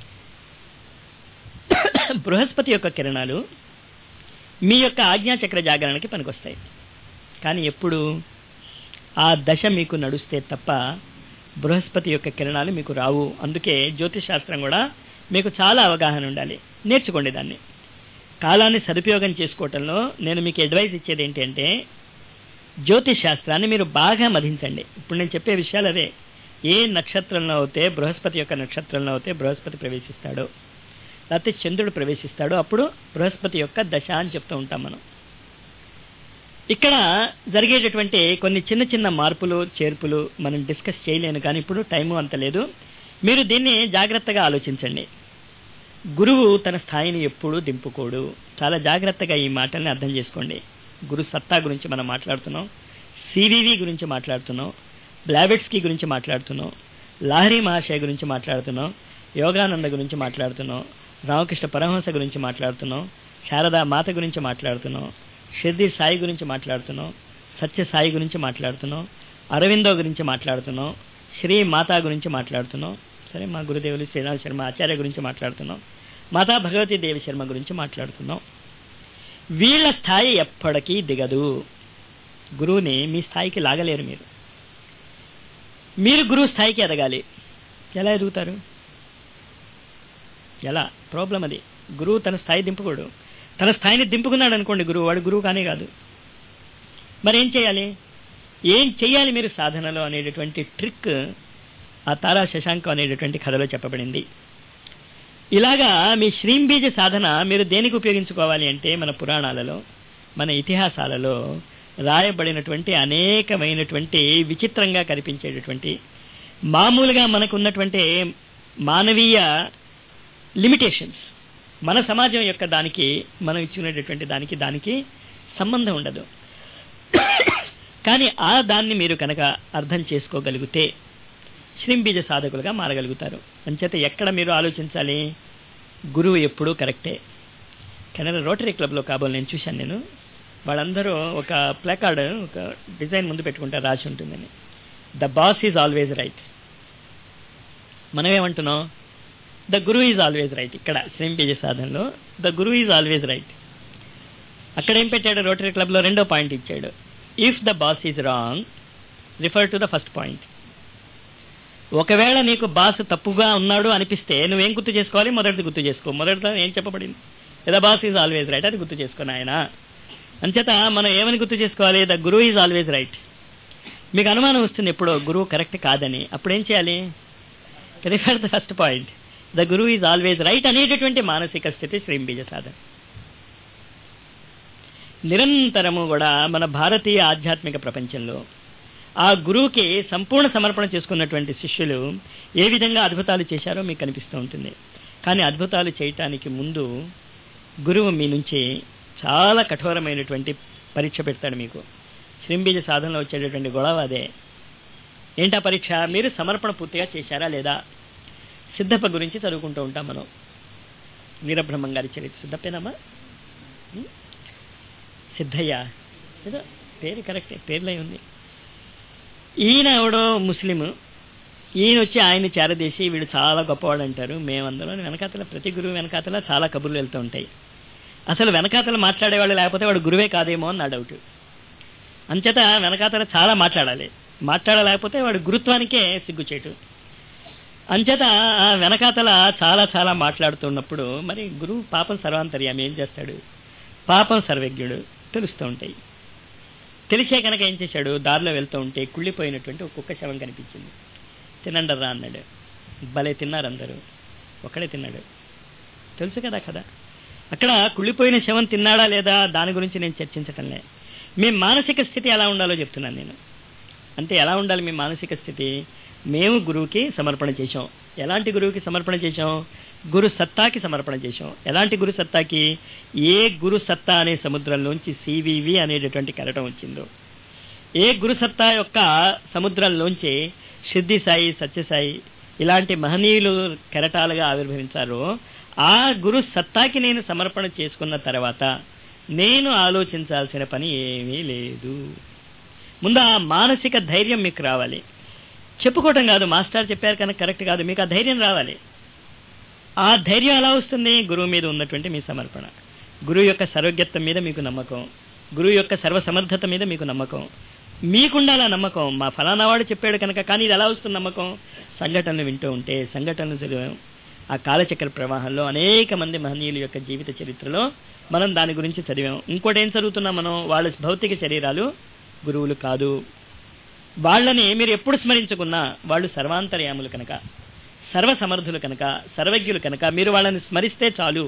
Speaker 1: బృహస్పతి యొక్క కిరణాలు మీ యొక్క ఆజ్ఞాచక్ర జాగరణకి పనికొస్తాయి కానీ ఎప్పుడు ఆ దశ మీకు నడుస్తే తప్ప బృహస్పతి యొక్క కిరణాలు మీకు రావు అందుకే జ్యోతిష్ శాస్త్రం కూడా మీకు చాలా అవగాహన ఉండాలి నేర్చుకోండి దాన్ని కాలాన్ని సదుపయోగం చేసుకోవటంలో నేను మీకు అడ్వైస్ ఇచ్చేది ఏంటి అంటే జ్యోతిష్ శాస్త్రాన్ని మీరు బాగా మధించండి ఇప్పుడు నేను చెప్పే విషయాలు అదే ఏ నక్షత్రంలో అయితే బృహస్పతి యొక్క నక్షత్రంలో అయితే బృహస్పతి ప్రవేశిస్తాడో లేకపోతే చంద్రుడు ప్రవేశిస్తాడో అప్పుడు బృహస్పతి యొక్క దశ అని చెప్తూ ఉంటాం మనం ఇక్కడ జరిగేటటువంటి కొన్ని చిన్న చిన్న మార్పులు చేర్పులు మనం డిస్కస్ చేయలేను కానీ ఇప్పుడు టైము అంత లేదు మీరు దీన్ని జాగ్రత్తగా ఆలోచించండి గురువు తన స్థాయిని ఎప్పుడూ దింపుకోడు చాలా జాగ్రత్తగా ఈ మాటల్ని అర్థం చేసుకోండి గురు సత్తా గురించి మనం మాట్లాడుతున్నాం సివివి గురించి మాట్లాడుతున్నాం బ్లావెట్స్కి గురించి మాట్లాడుతున్నాం లాహరి మహాశయ గురించి మాట్లాడుతున్నాం యోగానంద గురించి మాట్లాడుతున్నాం రామకృష్ణ పరమహంస గురించి మాట్లాడుతున్నాం శారదా మాత గురించి మాట్లాడుతున్నాం షిర్ది సాయి గురించి మాట్లాడుతున్నాం సత్య సాయి గురించి మాట్లాడుతున్నాం అరవిందో గురించి మాట్లాడుతున్నాం శ్రీ మాతా గురించి మాట్లాడుతున్నాం సరే మా గురుదేవులు శ్రీరామ్ శర్మ ఆచార్య గురించి మాట్లాడుతున్నాం మాతా భగవతి దేవి శర్మ గురించి మాట్లాడుతున్నాం వీళ్ళ స్థాయి ఎప్పటికీ దిగదు గురువుని మీ స్థాయికి లాగలేరు మీరు మీరు గురువు స్థాయికి ఎదగాలి ఎలా ఎదుగుతారు ఎలా ప్రాబ్లం అది గురువు తన స్థాయి దింపుకోడు తన స్థాయిని దింపుకున్నాడు అనుకోండి గురువు వాడు గురువు కానే కాదు మరి ఏం చేయాలి ఏం చేయాలి మీరు సాధనలో అనేటటువంటి ట్రిక్ ఆ తారా శశాంకం అనేటటువంటి కథలో చెప్పబడింది ఇలాగా మీ శ్రీంబీజ సాధన మీరు దేనికి ఉపయోగించుకోవాలి అంటే మన పురాణాలలో మన ఇతిహాసాలలో రాయబడినటువంటి అనేకమైనటువంటి విచిత్రంగా కనిపించేటటువంటి మామూలుగా మనకు ఉన్నటువంటి మానవీయ లిమిటేషన్స్ మన సమాజం యొక్క దానికి మనం ఇచ్చుకునేటటువంటి దానికి దానికి సంబంధం ఉండదు కానీ ఆ దాన్ని మీరు కనుక అర్థం చేసుకోగలిగితే శ్రీంబీజ సాధకులుగా మారగలుగుతారు అంచేత ఎక్కడ మీరు ఆలోచించాలి గురువు ఎప్పుడూ కరెక్టే కెనడా రోటరీ క్లబ్లో కాబోలు నేను చూశాను నేను వాళ్ళందరూ ఒక ప్లాకార్డ్ ఒక డిజైన్ ముందు పెట్టుకుంటే రాసి ఉంటుందని the boss is always right మనం ఏమంటున్నాం the guru is always right ఇక్కడ శ్రీంబీజ సాధనలో the guru is always right అక్కడ ఏం పెట్టాడు రోటరీ క్లబ్లో రెండో పాయింట్ ఇచ్చాడు if the boss is wrong refer to the first point ఒకవేళ నీకు బాస్ తప్పుగా ఉన్నాడు అనిపిస్తే నువ్వేం గుర్తు చేసుకోవాలి మొదటిది గుర్తు చేసుకో మొదటిలో ఏం చెప్పబడింది లేదా బాస్ ఈజ్ ఆల్వేజ్ రైట్ అది గుర్తు చేసుకుని ఆయన అంచేత మనం ఏమని గుర్తు చేసుకోవాలి ద గురువు ఈజ్ ఆల్వేజ్ రైట్ మీకు అనుమానం వస్తుంది ఎప్పుడో గురువు కరెక్ట్ కాదని అప్పుడు ఏం చేయాలి refer the first point the గురువు ఈజ్ ఆల్వేజ్ రైట్ అనేటటువంటి మానసిక స్థితి శ్రీంబీజ సాధన నిరంతరము కూడా మన భారతీయ ఆధ్యాత్మిక ప్రపంచంలో ఆ గురువుకి సంపూర్ణ సమర్పణ చేసుకున్నటువంటి శిష్యులు ఏ విధంగా అద్భుతాలు చేశారో మీకు కనిపిస్తూ ఉంటుంది కానీ అద్భుతాలు చేయటానికి ముందు గురువు మీ నుంచి చాలా కఠోరమైనటువంటి పరీక్ష పెడతాడు మీకు శ్రీంబీజ సాధనలో వచ్చేటటువంటి గొడవ అదే ఏంటా పరీక్ష మీరు సమర్పణ పూర్తిగా చేశారా లేదా సిద్ధప్ప గురించి చదువుకుంటూ ఉంటాం మనం వీరబ్రహ్మం గారి చరిత్ర సిద్ధప్పేనమ్మా ఉం? సిద్ధయ్య ఏదో పేరు కరెక్టే పేర్లై ఉంది ఈయన ఎవడో ముస్లిం ఈయన వచ్చి ఆయన చేరదీసి వీడు చాలా గొప్పవాడు అంటారు మేమందరం వెనకాతల ప్రతి గురువు వెనకాతల చాలా కబుర్లు వెళ్తూ ఉంటాయి అసలు వెనకాతల మాట్లాడేవాళ్ళు లేకపోతే వాడు గురువే కాదేమో అని నా డౌట్ అంచేత వెనకాతల చాలా మాట్లాడాలి మాట్లాడలేకపోతే వాడు గురుత్వానికే సిగ్గుచేటు అంచేత ఆ వెనకాతల చాలా చాలా మాట్లాడుతున్నప్పుడు మరి గురువు పాపం సర్వాంతర్యామి ఏం చేస్తాడు పాపం సర్వజ్ఞుడు తెలుస్తూ ఉంటాయి తెలిసే కనుక ఏం చేశాడు దారిలో వెళ్తూ ఉంటే కుళ్ళిపోయినటువంటి ఒక కుక్క శవం కనిపించింది తినండర్రా అన్నాడు భలే తిన్నారు అందరూ ఒక్కడే తిన్నాడు తెలుసు కదా కదా అక్కడ కుళ్ళిపోయిన శవం తిన్నాడా లేదా దాని గురించి నేను చర్చించటంలే మీ మానసిక స్థితి ఎలా ఉండాలో చెప్తున్నాను నేను అంటే ఎలా ఉండాలి మీ మానసిక స్థితి మేము గురువుకి సమర్పణ చేశాం ఎలాంటి గురువుకి సమర్పణ చేశాం గురు సత్తాకి సమర్పణ చేశాం ఎలాంటి గురు సత్తాకి ఏ గురు సత్తా అనే సముద్రంలోంచి సివివి అనేటటువంటి కెరటం వచ్చిందో ఏ గురు సత్తా యొక్క సముద్రంలోంచి సిద్ధి సాయి సత్యసాయి ఇలాంటి మహనీయులు కెరటాలుగా ఆవిర్భవించారో ఆ గురు సత్తాకి నేను సమర్పణ చేసుకున్న తర్వాత నేను ఆలోచించాల్సిన పని ఏమీ లేదు ముందు ఆ మానసిక ధైర్యం మీకు రావాలి చెప్పుకోవటం కాదు మాస్టర్ చెప్పారు కనుక కరెక్ట్ కాదు మీకు ఆ ధైర్యం రావాలి ఆ ధైర్యం ఎలా వస్తుంది గురువు మీద ఉన్నటువంటి మీ సమర్పణ గురువు యొక్క సర్వజ్ఞత్వం మీద మీకు నమ్మకం గురువు యొక్క సర్వసమర్థత మీద మీకు నమ్మకం మీకుండాల నమ్మకం మా ఫలానా వాడు చెప్పాడు కనుక కానీ ఇది ఎలా వస్తుంది నమ్మకం సంఘటనలు వింటూ ఉంటే సంఘటనలు చదివాం ఆ కాలచక్ర ప్రవాహంలో అనేక మంది మహనీయుల యొక్క జీవిత చరిత్రలో మనం దాని గురించి చదివాం ఇంకోటి ఏం చదువుతున్నాం మనం వాళ్ళ భౌతిక శరీరాలు గురువులు కాదు వాళ్ళని మీరు ఎప్పుడు స్మరించుకున్నా వాళ్ళు సర్వాంతర్యాములు కనుక సర్వసమర్థులు కనుక సర్వజ్ఞులు కనుక మీరు వాళ్ళని స్మరిస్తే చాలు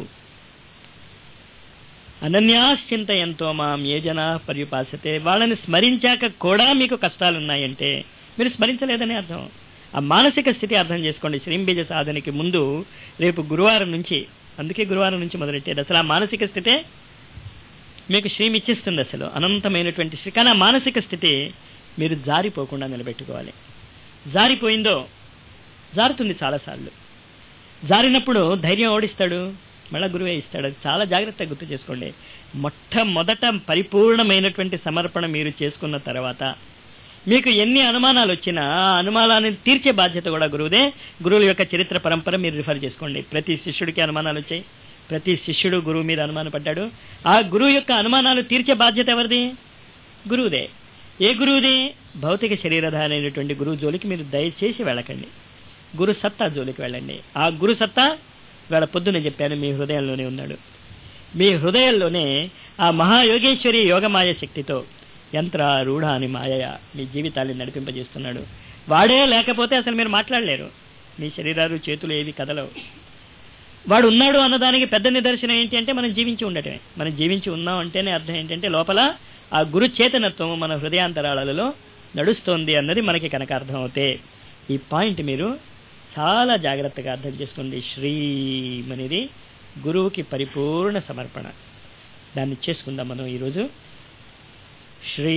Speaker 1: అనన్యాశ్చింతయంతో మాం ఏ జనా పర్యుపాసతే వాళ్ళని స్మరించాక కూడా మీకు కష్టాలు ఉన్నాయంటే మీరు స్మరించలేదని అర్థం ఆ మానసిక స్థితి అర్థం చేసుకోండి శ్రీంబీజ సాధనకి ముందు రేపు గురువారం నుంచి అందుకే గురువారం నుంచి మొదలెట్టేది అసలు ఆ మానసిక స్థితే మీకు శ్రీమి ఇచ్చిస్తుంది అసలు అనంతమైనటువంటి శ్రీ కానీ ఆ మానసిక స్థితి మీరు జారిపోకుండా నిలబెట్టుకోవాలి జారిపోయిందో జారుతుంది చాలాసార్లు జారినప్పుడు ధైర్యం ఓడిస్తాడు మళ్ళా గురువే ఇస్తాడు అది చాలా జాగ్రత్తగా గుర్తు చేసుకోండి మొట్టమొదట పరిపూర్ణమైనటువంటి సమర్పణ మీరు చేసుకున్న తర్వాత మీకు ఎన్ని అనుమానాలు వచ్చినా ఆ అనుమానాన్ని తీర్చే బాధ్యత కూడా గురువుదే గురువుల యొక్క చరిత్ర పరంపర మీరు రిఫర్ చేసుకోండి ప్రతి శిష్యుడికి అనుమానాలు వచ్చాయి ప్రతి శిష్యుడు గురువు మీద అనుమానపడ్డాడు ఆ గురువు యొక్క అనుమానాలు తీర్చే బాధ్యత ఎవరిది గురువుదే ఏ గురువుది భౌతిక శరీరధారి అయినటువంటి గురువు జోలికి మీరు దయచేసి వెళ్ళకండి గురు సత్తా జోలికి వెళ్ళండి ఆ గురు సత్తా ఇవాళ పొద్దున చెప్పాను మీ హృదయంలోనే ఉన్నాడు మీ హృదయంలోనే ఆ మహాయోగేశ్వరి యోగమాయ శక్తితో యంత్ర రూఢ అని మాయ మీ జీవితాన్ని నడిపింపజేస్తున్నాడు వాడే లేకపోతే అసలు మీరు మాట్లాడలేరు మీ శరీరాలు చేతులు ఏవి కదలవు వాడు ఉన్నాడు అన్నదానికి పెద్ద నిదర్శనం ఏంటి అంటే మనం జీవించి ఉండటమే మనం జీవించి ఉన్నాం అంటేనే అర్థం ఏంటంటే లోపల ఆ గురు చేతనత్వం మన హృదయాంతరాలలో నడుస్తోంది అన్నది మనకి కనుక అర్థం అవుతే ఈ పాయింట్ మీరు చాలా జాగ్రత్తగా అర్థం చేసుకోండి శ్రీం అనేది గురువుకి పరిపూర్ణ సమర్పణ దాన్ని చేసుకుందాం మనం ఈరోజు శ్రీ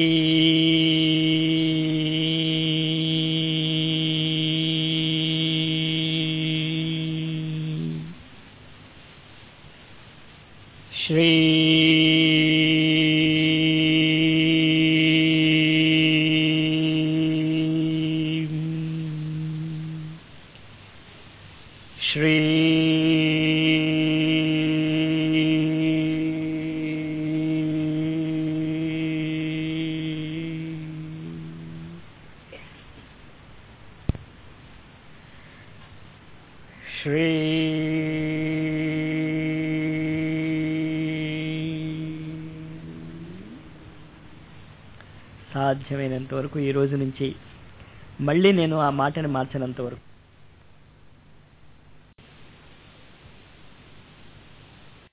Speaker 1: శ్రీ శ్రీ శ్రీ సాధ్యమైనంత వరకు ఈ రోజు నుంచి మళ్ళీ నేను ఆ మాటని మార్చినంత వరకు